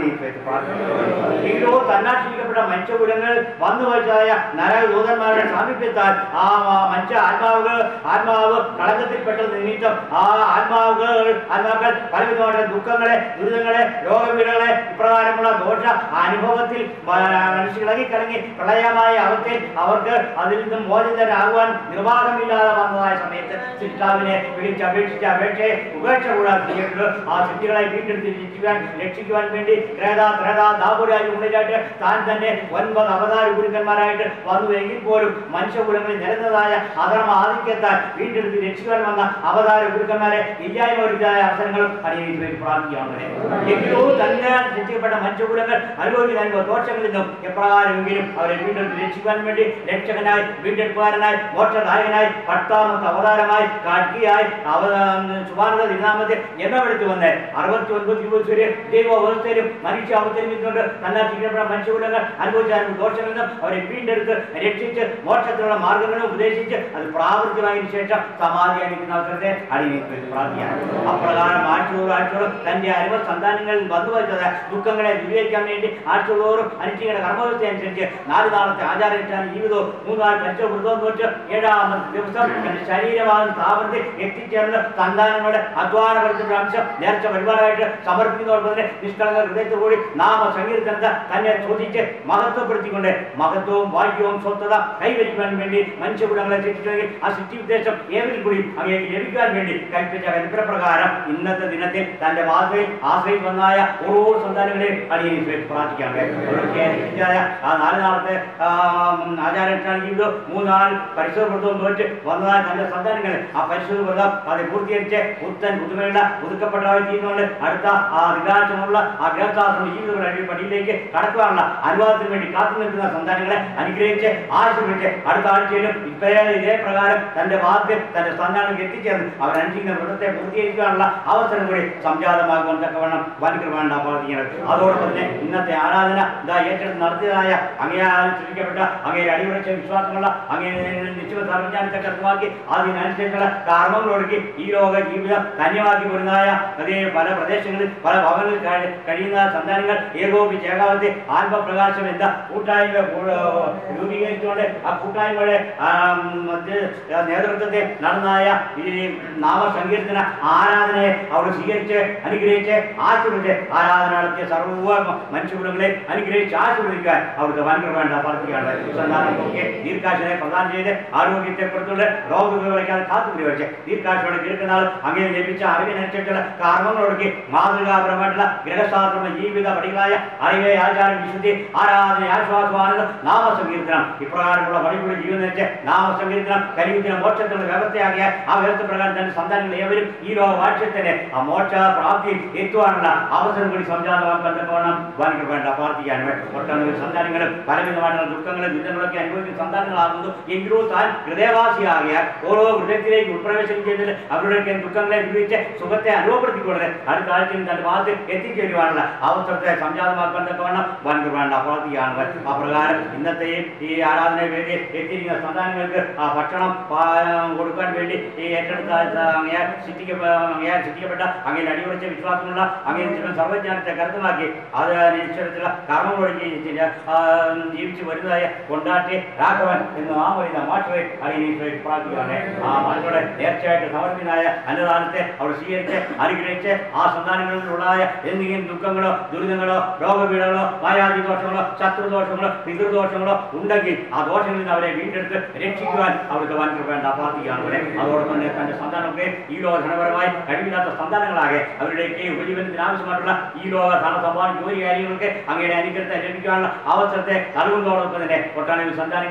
Speaker 3: അറിയിപ്പോ തന്നാക്ഷിക്കപ്പെട്ട മനുഷ്യകുലങ്ങൾ വന്നു വച്ചതായ നരദൂതന്മാരുടെ സാമീപ്യത്താൽ ആ മനുഷ്യ ആത്മാവുകൾ ആത്മാവ് കളങ്കത്തിൽപ്പെട്ട നിമിത്തം ആ ആത്മാവുകൾ ആത്മാക്കൾ പലവിധമായ ദുഃഖങ്ങളെ ദുരിതങ്ങളെ രോഗപീഠകളെ ഇപ്രകാരമുള്ള ദോഷ അനുഭവത്തിൽ മനുഷ്യകളി കലങ്ങി പ്രളയമായ അവസ്ഥയിൽ അവർക്ക് അതിൽ നിന്നും മോചിതരാകുവാൻ നിർവാഹമില്ലാതെ വന്നതായ സമയത്ത് സിദ്ധാവിനെ വിളിച്ച് അപേക്ഷിച്ച അപേക്ഷയെ ഉപേക്ഷ കൂടാതെ ചെയ്തിട്ട് ആ സിദ്ധികളെ വീണ്ടെടുത്ത് രക്ഷിക്കുവാൻ രക്ഷിക്കുവാൻ വേണ്ടി ക്രേത ത്രേത ദാപുരാജ് ഉള്ളിലായിട്ട് താൻ തന്നെ ഒൻപത് അവതാര ഗുരുക്കന്മാരായിട്ട് വന്നു എങ്കിൽ പോലും മനുഷ്യകുലങ്ങളിൽ നിരന്നതായ അധർമ്മ ആധിക്യത്താൽ വീണ്ടെടുത്ത് രക്ഷിക്കുവാൻ വന്ന അവതാര ഗുരുക്കന്മാരെ ഇല്ലായ്മ വരുത്തിയതായ അവസരങ്ങളും അടിയനിക്ക് വേണ്ടി പ്രാർത്ഥിക്കുകയാണ് എങ്കിലോ തന്നെ രക്ഷിക്കപ്പെട്ട മനുഷ്യകുലങ്ങൾ അനുഭവിക്കുന്ന അനുഭവ ദോഷങ്ങളിൽ നിന്നും എപ്രകാരമെങ്കിലും അവരെ വീണ്ടെടുത്ത് രക്ഷിക്കുവാൻ വേണ്ടി രക്ഷകനായി വീണ്ടെടുപ്പുകാരനായി മോക്ഷദായകനായി പത്താമത്തെ അവതാരമായി കാഴ്ചയായി അവ സുഭാനത തിരുനാമത്തിൽ ജന്മമെടുത്തു വന്ന് അറുപത്തി ഒൻപത് ഇരുപത് വരെ ദൈവാവസ്ഥയിലും മനുഷ്യ അവസ്ഥയിലും ഇരുന്നുകൊണ്ട് തന്നെ രക്ഷിക്കപ്പെട്ട മനുഷ്യകുലങ്ങൾ അനുഭവിച്ച അനുഭവ ദോഷങ്ങളിൽ നിന്നും അവരെ വീണ്ടെടുത്ത് രക്ഷിച്ച് മോക്ഷത്തിനുള്ള മാർഗങ്ങളും ഉപദേശിച്ച് അത് പ്രാവർത്തികമായതിനു ശേഷം സമാധി അണിക്കുന്ന അവസരത്തെ അടിയനിക്ക് പ്രാർത്ഥിയാണ് അപ്രകാരം ആഴ്ചതോറും ആഴ്ചയോറും തന്റെ അനുഭവ സന്താനങ്ങളിൽ വന്നുവച്ചത് ദുഃഖങ്ങളെ ദുരിക്കാൻ വേണ്ടി ആഴ്ചതോറും അനുഷ്ഠിക്കുന്ന കർമ്മവസ്ഥ അനുസരിച്ച് നാല് നാളത്തെ ആചാരവിഷ്ഠാന ജീവിതവും മൂന്നാല് പഞ്ചവൃതവും തോറ്റ് ഏഴാമത്തെ ദിവസം തന്റെ ശരീരമാകുന്ന സ്ഥാപനത്തിൽ എത്തിച്ചേർന്ന് സന്താനങ്ങളുടെ അധ്വാനപ്പെടുത്തുന്ന അംശം നേർച്ച വഴിപാടായിട്ട് സമർപ്പിക്കുന്നതോടൊപ്പം തന്നെ നിഷ്കളങ്ക ഹൃദയത്തോടുകൂടി നാമ സങ്കീർത്തനത്തെ തന്നെ ചോദിച്ച് മഹത്വപ്പെടുത്തിക്കൊണ്ട് മഹത്വവും ഭാഗ്യവും സ്വസ്ഥത കൈവരിക്കുവാൻ വേണ്ടി മനുഷ്യഗുണങ്ങളെ സൃഷ്ടിച്ചെങ്കിൽ ആ സൃഷ്ടി ഉദ്ദേശം ഏവരിൽ കൂടി അങ്ങനെ ലഭിക്കാൻ വേണ്ടി കൽപ്പിച്ച കൽപ്പനപ്രകാരം ഇന്നത്തെ ദിനത്തിൽ തന്റെ വാസയിൽ ആശ്രയിച്ച് വന്നായ ഓരോ സന്താനങ്ങളെ അടിയനെ പ്രാർത്ഥിക്കാണ് അവരൊക്കെ അനുഷ്ഠിച്ചായ ആ നാല് നാളത്തെ ആചാരനുഷ്ഠാന ജീവിതം മൂന്നാൾ പരിശോധ വ്രതവും തോറ്റ് വന്നതായ തന്റെ സന്താനങ്ങൾ ആ പരിശോധ വ്രതം അത് പൂർത്തീകരിച്ച് പുത്തൻ പുതുമയുള്ള പുതുക്കപ്പെട്ടവർ ചെയ്യുന്നുകൊണ്ട് അടുത്ത ആ വികാസമുള്ള ആ ഗൃഹസ്ഥാശ്രമ ജീവിത വഴി പടിയിലേക്ക് കടക്കുവാനുള്ള അനുവാദത്തിന് വേണ്ടി കാത്തു നിൽക്കുന്ന സന്താനങ്ങളെ അനുഗ്രഹിച്ച് ആശീർവദിച്ച് അടുത്ത ആഴ്ചയിലും ഇപ്പേ ഇതേ പ്രകാരം തന്റെ വാദ്യം തന്റെ സന്താനങ്ങൾക്ക് എത്തിച്ചേർന്ന് അവർ അനുഷ്ഠിക്കുന്ന വ്രതത്തെ പൂർത്തീകരിക്കാനുള്ള അവസരം കൂടി സംജാതമാകുവാൻ തക്കവണ്ണം വൻകൃപേണ്ട പ്രാർത്ഥിക്കുന്നത് അതോടൊപ്പം തന്നെ ഇന്നത്തെ ആരാധന ഇതാ ഏറ്റെടുത്ത് നടത്തിയതായ അങ്ങേയാൽ സൃഷ്ടിക്കപ്പെട്ട അങ്ങേ അടിയുറച്ച വിശ്വാസമുള്ള അങ്ങേ നിശ്ചിത സർവജ്ഞാനത്തെ കർത്തമാക്കി അതിനനുസരിച്ചുള്ള കർമ്മങ്ങളൊടുക്കി ഈ ലോക ജീവിതം ധന്യമാക്കി വരുന്നതായ അതേ പല പ്രദേശങ്ങളിൽ പല ഭവനങ്ങളിൽ കഴി- കഴിയുന്ന സന്താനങ്ങൾ ഏകോപിച്ച് ഏകാവത്തെ ആത്മപ്രകാശം എന്ന കൂട്ടായ്മ കൂ- രൂപീകരിച്ചുകൊണ്ട് ആ കൂട്ടായ്മയുടെ ആ, മധ്യ നേതൃത്വത്തെ നടന്നതായ ഈ നാമസങ്കീർത്തന ആരാധനയെ അവർ സ്വീകരിച്ച് അനുഗ്രഹിച്ച് ആശീർവദിച്ച് ആരാധന നടത്തിയ സർവ്വ മനുഷ്യകുലങ്ങളെ അനുഗ്രഹിച്ച് ആശീർവദിക്കാൻ അവർക്ക് വൻകൃപ വേണ്ട പ്രാർത്ഥിക്കുകയാണ് സന്താനങ്ങൾക്ക് ദീർഘാശനെ പ്രദാനം ചെയ്ത് ആരോഗ്യത്തെ കൊടുത്തുകൊണ്ട് രോഗങ്ങളെ കാത്തു പരിപാടിച്ച് ദീർഘാശയോടെ ദീർഘനാൾ അങ്ങനെ ലഭിച്ച അറിവിനനുസരിച്ചുള്ള കർമ്മങ്ങളൊടുക്കി മാതൃകാപരമായിട്ടുള്ള ഗൃഹശാസ്ത്ര ജീവിത പടികളായ അറിവേ ആചാരം വിശുദ്ധി ആരാധന ആശ്വാസമാനന്ദം നാമസങ്കീർത്തനം ഇപ്രകാരമുള്ള പടികൂടി ജീവിതം വെച്ച് നാമസങ്കീർത്തനം കലിയുദ്ധ മോക്ഷത്തിനുള്ള വ്യവസ്ഥയാകിയ ആ വ്യവസ്ഥ പ്രകാരം തന്നെ സന്താനങ്ങൾ ഏവരും ഈ ലോക വാക്ഷ്യത്തിന് ആ മോക്ഷ പ്രാപ്തി എത്തുവാനുള്ള അവസരം കൂടി സംജാതമാക്കാൻ തക്കവണ്ണം വാനിക്ക് വേണ്ട പ്രാർത്ഥിക്കാനും ഒട്ടനവധി സന്താനങ്ങളും പലവിധമായിട്ടുള്ള ദുഃഖങ്ങളും ദുരിതങ്ങളൊക്കെ അനുഭവിക്കുന്ന സന്താനങ്ങളാകുന്നു എങ്കിലോ താൻ ഹൃദയവാസിയാകിയ ഓരോ ഹൃദയത്തിലേക്ക് ഉൾപ്രവേശനം ചെയ്തിട്ട് അവരുടെ ദുഃഖങ്ങളെ അനുഭവിച്ച് സുഖത്തെ അനുഭവപ്പെടുത്തിക്കൊണ്ട് അടുത്ത ആഴ്ചയിൽ തന്റെ ഭാഗത്ത് എത്തിച്ചേരുവാനുള്ള അവസരത്തെ സംജാതമാക്കാൻ തക്കവണ്ണം വാനിക്ക് വേണ്ട പ്രാർത്ഥിക്കുകയാണ് അപ്രകാരം ഇന്നത്തെയും ഈ ആരാധന വേദി എത്തിയിരിക്കുന്ന സന്താനങ്ങൾക്ക് ആ ഭക്ഷണം പാ- കൊടുക്കാൻ വേണ്ടി ഈ ഏറ്റെടുത്ത അങ്ങേ ശിക്ഷിക്കപ്പെട്ട അങ്ങേ ശിക്ഷിക്കപ്പെട്ട അങ്ങനെ അടിയുറച്ച വിശ്വാസമുള്ള അങ്ങനെ സർവജ്ഞാനത്തെ കരുത്തമാക്കി അത് അനുസരിച്ചുള്ള കർമ്മങ്ങളോട് ജീവിച്ചില്ല ആ, ജീവിച്ചു വരുന്നതായ കൊണ്ടാട്ടി രാഘവൻ എന്ന് ആ പറയുന്ന മാഷുവെ അതിനെ പ്രാർത്ഥിക്കുകയാണ് ആ മാഷോടെ നേർച്ചയായിട്ട് സമർപ്പിതനായ അന്നദാനത്തെ അവർ സ്വീകരിച്ച് അനുഗ്രഹിച്ച് ആ സന്താനങ്ങളിലുള്ളതായ എന്തെങ്കിലും ദുഃഖങ്ങളോ ദുരിതങ്ങളോ രോഗപീഠകളോ മായാദി ദോഷങ്ങളോ ശത്രുദോഷങ്ങളോ പിതൃദോഷങ്ങളോ ഉണ്ടെങ്കിൽ ആ ദോഷങ്ങളിൽ നിന്ന് അവരെ വീണ്ടെടുത്ത് രക്ഷിക്കുവാൻ അവർക്ക് വൻകൃപ വേണ്ട പ്രാർത്ഥിക്കുകയാണ് അവരെ അതോടൊപ്പം തന്നെ തന്റെ സന്താനമൊക്കെ ഈ ലോക ധനപരമായി കഴിവില്ലാത്ത സന്താനങ്ങളാകെ അവരുടെയൊക്കെ ഉപജീവനത്തിന് ആവശ്യമായിട്ടുള്ള ഈ ലോക ധന സമ്പാദന ജോലി കാര്യങ്ങൾക്ക് അങ്ങയുടെ അനുഗ്രഹത്തെ ലഭിക്കാനുള്ള അവസരത്തെ നൽകുന്നതോടൊപ്പം തന്നെ ഒട്ടനവധി സന്താനങ്ങൾ പല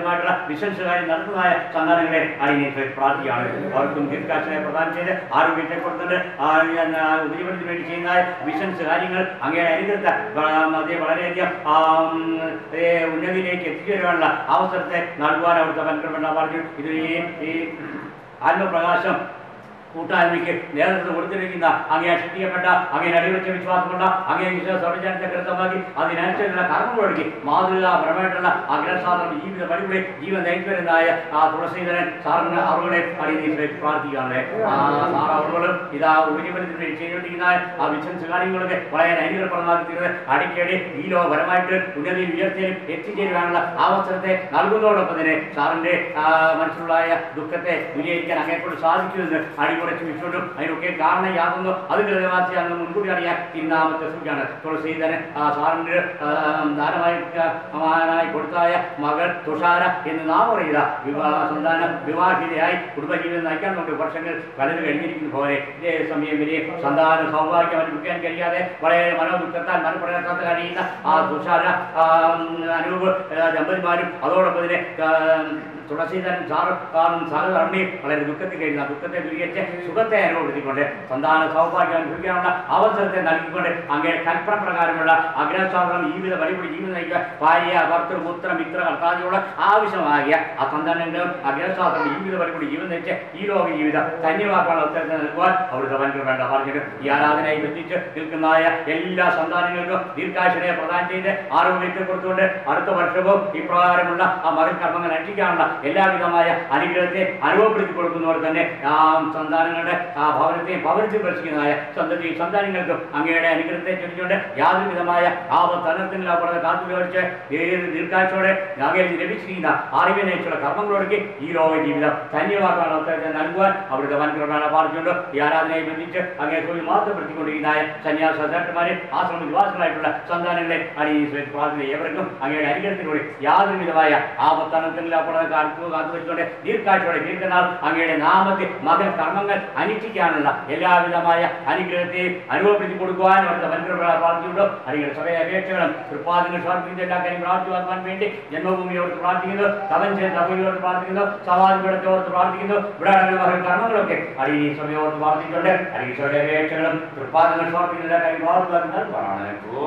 Speaker 3: വിധമായിട്ടുള്ള ബിസിനസ്സുകാരി നടത്തുന്നതായ സന്താനങ്ങളെ അടിയനെ പ്രാർത്ഥിക്കുകയാണ് അവർക്കും ദീർഘാശനെ പ്രദാനം ചെയ്ത് ആരോഗ്യത്തെ കൊടുത്തിട്ട് ഉപജീവനത്തിന് വേണ്ടി ചെയ്യുന്നതായ ബിസിനസ് കാര്യങ്ങൾ അങ്ങനെ അനുഗ്രഹത്ത അതേ വളരെയധികം ആ, ഉം, ഏ, ഉന്നതിയിലേക്ക് എത്തിച്ചേരുവാനുള്ള അവസരത്തെ നൽകുവാൻ അവിടുത്തെ പൻക്രമണ്ട പറഞ്ഞു ഇത് ഈ ഈ ആത്മപ്രകാശം കൂട്ടായ്മയ്ക്ക് നേതൃത്വം കൊടുത്തിരിക്കുന്ന അങ്ങേ ശക്തിയപ്പെട്ട അങ്ങേ അടിവെച്ച വിശ്വാസമുള്ള അങ്ങേ വിശ്വാസത്തെ കൃതമാക്കി അതിനനുസരിച്ചുള്ള കർമ്മങ്ങളൊടുക്കി മാതൃകാപരമായിട്ടുള്ള അഗ്രസാധനം ജീവിത വഴികളെ ജീവൻ നയിക്കുവരുന്നതായ ആ തുളസീധരൻ സാറിന് അവരുടെ അടിയനെ പ്രാർത്ഥിക്കുകയാണ് ആ സാർ അവളുകളും ഇതാ ഉപജീവനത്തിന് വേണ്ടി ചെയ്തുകൊണ്ടിരിക്കുന്ന ആ ബിസിനസ് കാര്യങ്ങളൊക്കെ വളരെ അനുഗ്രഹപ്രദമാക്കി തീർന്ന് അടിക്കടി ഈ ലോകപരമായിട്ട് ഉന്നതിയിൽ ഉയർത്തിയും എത്തിച്ചേരുവാനുള്ള അവസരത്തെ നൽകുന്നതോടൊപ്പം തന്നെ സാറിന്റെ ആ, മനസ്സിലുള്ളായ ദുഃഖത്തെ വിജയിക്കാൻ അങ്ങേക്കൊണ്ട് സാധിക്കുമെന്ന് അടികുറച്ച് വിശ്വട്ടും അതിനൊക്കെ കാരണം യാതൊന്നും അത് ഹൃദയവാസിയാണെന്ന് മുൻകൂട്ടി അറിയാൻ തിരുനാമത്തെ സൂചിയാണ് തുളസീധരൻ ആ സാറിന് ആ, ദാനമായി സമാനായി കൊടുത്തായ മകൾ തുഷാര എന്ന് നാം പറയുക വിവാഹ സന്താനം വിവാഹിതയായി കുടുംബജീവിതം നയിക്കാൻ നമുക്ക് വർഷങ്ങൾ പലത് കഴിഞ്ഞിരിക്കുന്ന പോലെ ഇതേ സമയം വലിയ സന്താന സൗഭാഗ്യം അനുഭവിക്കാൻ കഴിയാതെ വളരെ മനോദുഃഖത്താൽ മനപ്രയാസത്താൽ കഴിയുന്ന ആ തുഷാര ആ, അനൂപ് ആ, ദമ്പതിമാരും അതോടൊപ്പം തന്നെ ആ, തുളസീധരൻ സാറും സാറും സാറും വളരെ ദുഃഖത്തിൽ കഴിയുന്ന ദുഃഖത്തെ ദുരികരിച്ച് സുഖത്തെ അനുഭവപ്പെടുത്തിക്കൊണ്ട് സന്താന സൗഭാഗ്യം അനുഭവിക്കാനുള്ള അവസരത്തെ നൽകിക്കൊണ്ട് അങ്ങേ കൽപ്പന പ്രകാരമുള്ള അഗ്രഹശാസ്ത്രം ജീവിത വഴിപടി ജീവിതം നയിക്കുക ഭാര്യ ഭർത്തൃ പുത്ര മിത്ര കർത്താദിയോട് ആവശ്യമാകിയ ആ സന്താനങ്ങളും അഗ്രഹശാസ്ത്രം ജീവിത വഴിപടി ജീവിതം നയിച്ച് ഈ ലോക ജീവിതം ധന്യമാക്കാനുള്ള അവസരത്തെ നൽകുവാൻ അവിടുത്തെ വൻകർ വേണ്ട പറഞ്ഞിട്ട് ഈ ആരാധനയെ ബന്ധിച്ച് നിൽക്കുന്നതായ എല്ലാ സന്താനങ്ങൾക്കും ദീർഘാശനെ പ്രദാനം ചെയ്ത് ആരോഗ്യത്തെ കൊടുത്തുകൊണ്ട് അടുത്ത വർഷവും ഇപ്രകാരമുള്ള ആ മകൻ കർമ്മങ്ങൾ അനുഷ്ഠിക്കാനുള്ള എല്ലാവിധമായ അനുഗ്രഹത്തെ അനുഭവപ്പെടുത്തി കൊടുക്കുന്നവർ തന്നെ ആ സന്താനങ്ങളുടെ ആ ഭവനത്തെയും ഭവനത്തിൽ സ്പർശിക്കുന്നതായ സന്തതി സന്താനങ്ങൾക്കും അങ്ങയുടെ അനുഗ്രഹത്തെ ചൊല്ലിക്കൊണ്ട് യാതൊരു വിധമായ ആപത്തനത്തിനുള്ള കാത്തു ചോദിച്ച് ഏത് ദീർഘാഴ്ചയോടെ അങ്ങയിൽ ലഭിച്ചിരിക്കുന്ന അറിവിനേക്കുള്ള കർമ്മങ്ങളൊടുക്കി ഈ ലോക ജീവിതം ധന്യമാക്കാനുള്ള അവസരത്തെ നൽകുവാൻ അവിടുത്തെ വൻകൃപണ പാർട്ടിയുണ്ട് ഈ ആരാധനയെ ബന്ധിച്ച് അങ്ങേ തൊഴിൽ മാത്രപ്പെടുത്തിക്കൊണ്ടിരിക്കുന്നതായ സന്യാസ ശ്രേഷ്ഠന്മാരെ ആശ്രമ നിവാസികളായിട്ടുള്ള സന്താനങ്ങളെ അടിയ പ്രാർത്ഥന ഏവർക്കും അങ്ങയുടെ അനുഗ്രഹത്തിലൂടെ യാതൊരു വിധമായ ആപത്തനത്തിനുള്ള അപ്പുറത്തെ കാത്തു കാത്തുവെച്ചുകൊണ്ട് ദീർഘാഴ്ചയോടെ ദീർഘനാൾ അങ്ങയുടെ നാമത്തിൽ മകൻ കർമ്മങ്ങൾ അനുഷ്ഠിക്കാനുള്ള എല്ലാവിധമായ അനുഗ്രഹത്തെയും അനുഭവപ്പെടുത്തി കൊടുക്കുവാൻ അവിടുത്തെ വൻകൃപ പ്രാർത്ഥിയുണ്ടോ അങ്ങയുടെ സഭയെ അപേക്ഷകളും കൃപാദികൾ സമർപ്പിക്കുന്ന എല്ലാ കാര്യം പ്രാർത്ഥിക്കുവാൻ വേണ്ടി ജന്മഭൂമിയോട് പ്രാർത്ഥിക്കുന്നു തവൻ ചെയ്ത് സഭയോട് പ്രാർത്ഥിക്കുന്നു സമാധിപീഠത്തോട് പ്രാർത്ഥിക്കുന്നു ഇവിടെ നടക്കുന്ന മകൻ കർമ്മങ്ങളൊക്കെ അടിയ സഭയോട് പ്രാർത്ഥിച്ചുകൊണ്ട് അടിയ സഭയുടെ അപേക്ഷകളും കൃപാദികൾ സമർപ്പിക്കുന്ന എല്ലാ കാര്യം പ്രാർത്ഥിക്കുവാൻ നൽകുവാനാണ്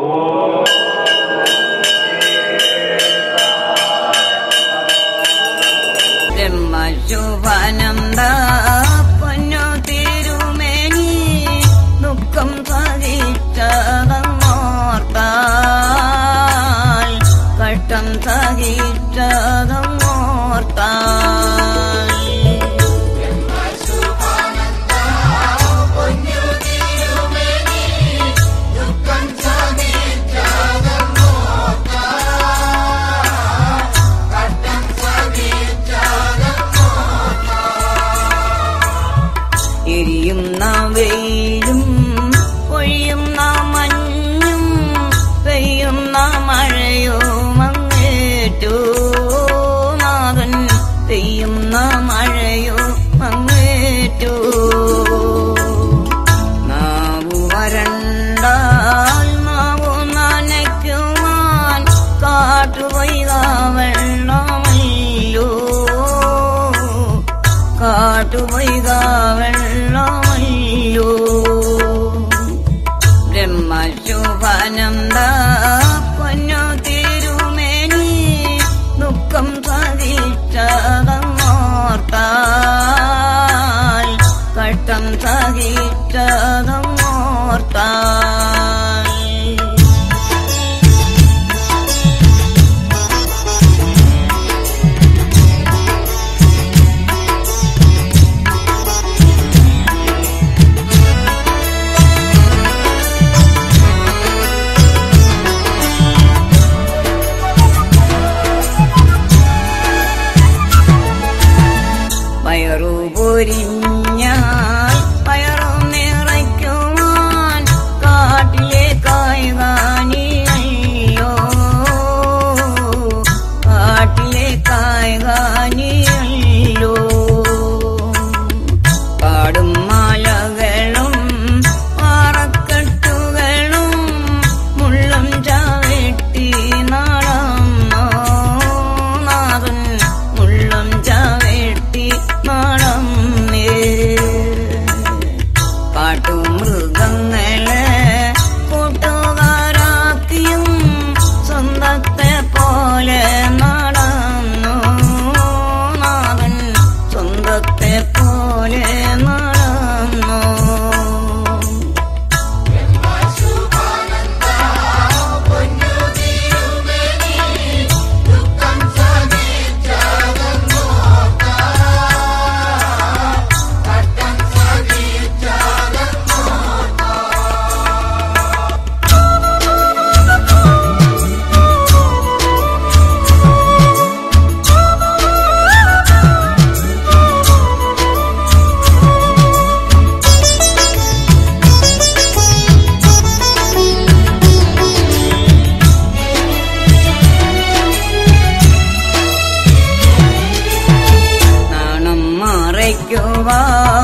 Speaker 4: ബ്രഹ്മശുഭാനന്ദ പൊന്നു തിരുമേനി ദുഃഖം സഹിച്ചതങ്ങോർത്താൽ കഷ്ടം സഹിച്ചതങ്ങോർത്താൽ എരിയുന്ന വെയിലും പൊഴിയുന്ന മഞ്ഞും പെയ്യുന്ന മഴയും അങ്ങേറ്റു നാഥൻ പെയ്യുന്ന മഴയോ അങ്ങേറ്റു നാവു വരണ്ടാൽ നാവു നനയ്ക്കുവാൻ കാട്ടുപൈത വെള്ളമല്ലോ കാട്ടുപൈത വെള്ളമല്ലോ ബ്രഹ്മശുഭാനന്ദ പൊന്നു തിരുമേനി ദുഃഖം സഹിച്ചതങ്ങോർത്താൽ കഷ്ടം സഹിച്ചതങ്ങോർത്താൽ വയറു പൊരിഞ്ഞാൽ വയറു നിറയ്ക്കുവാൻ കാട്ടിലെ മറയ്ക്കുവാൻ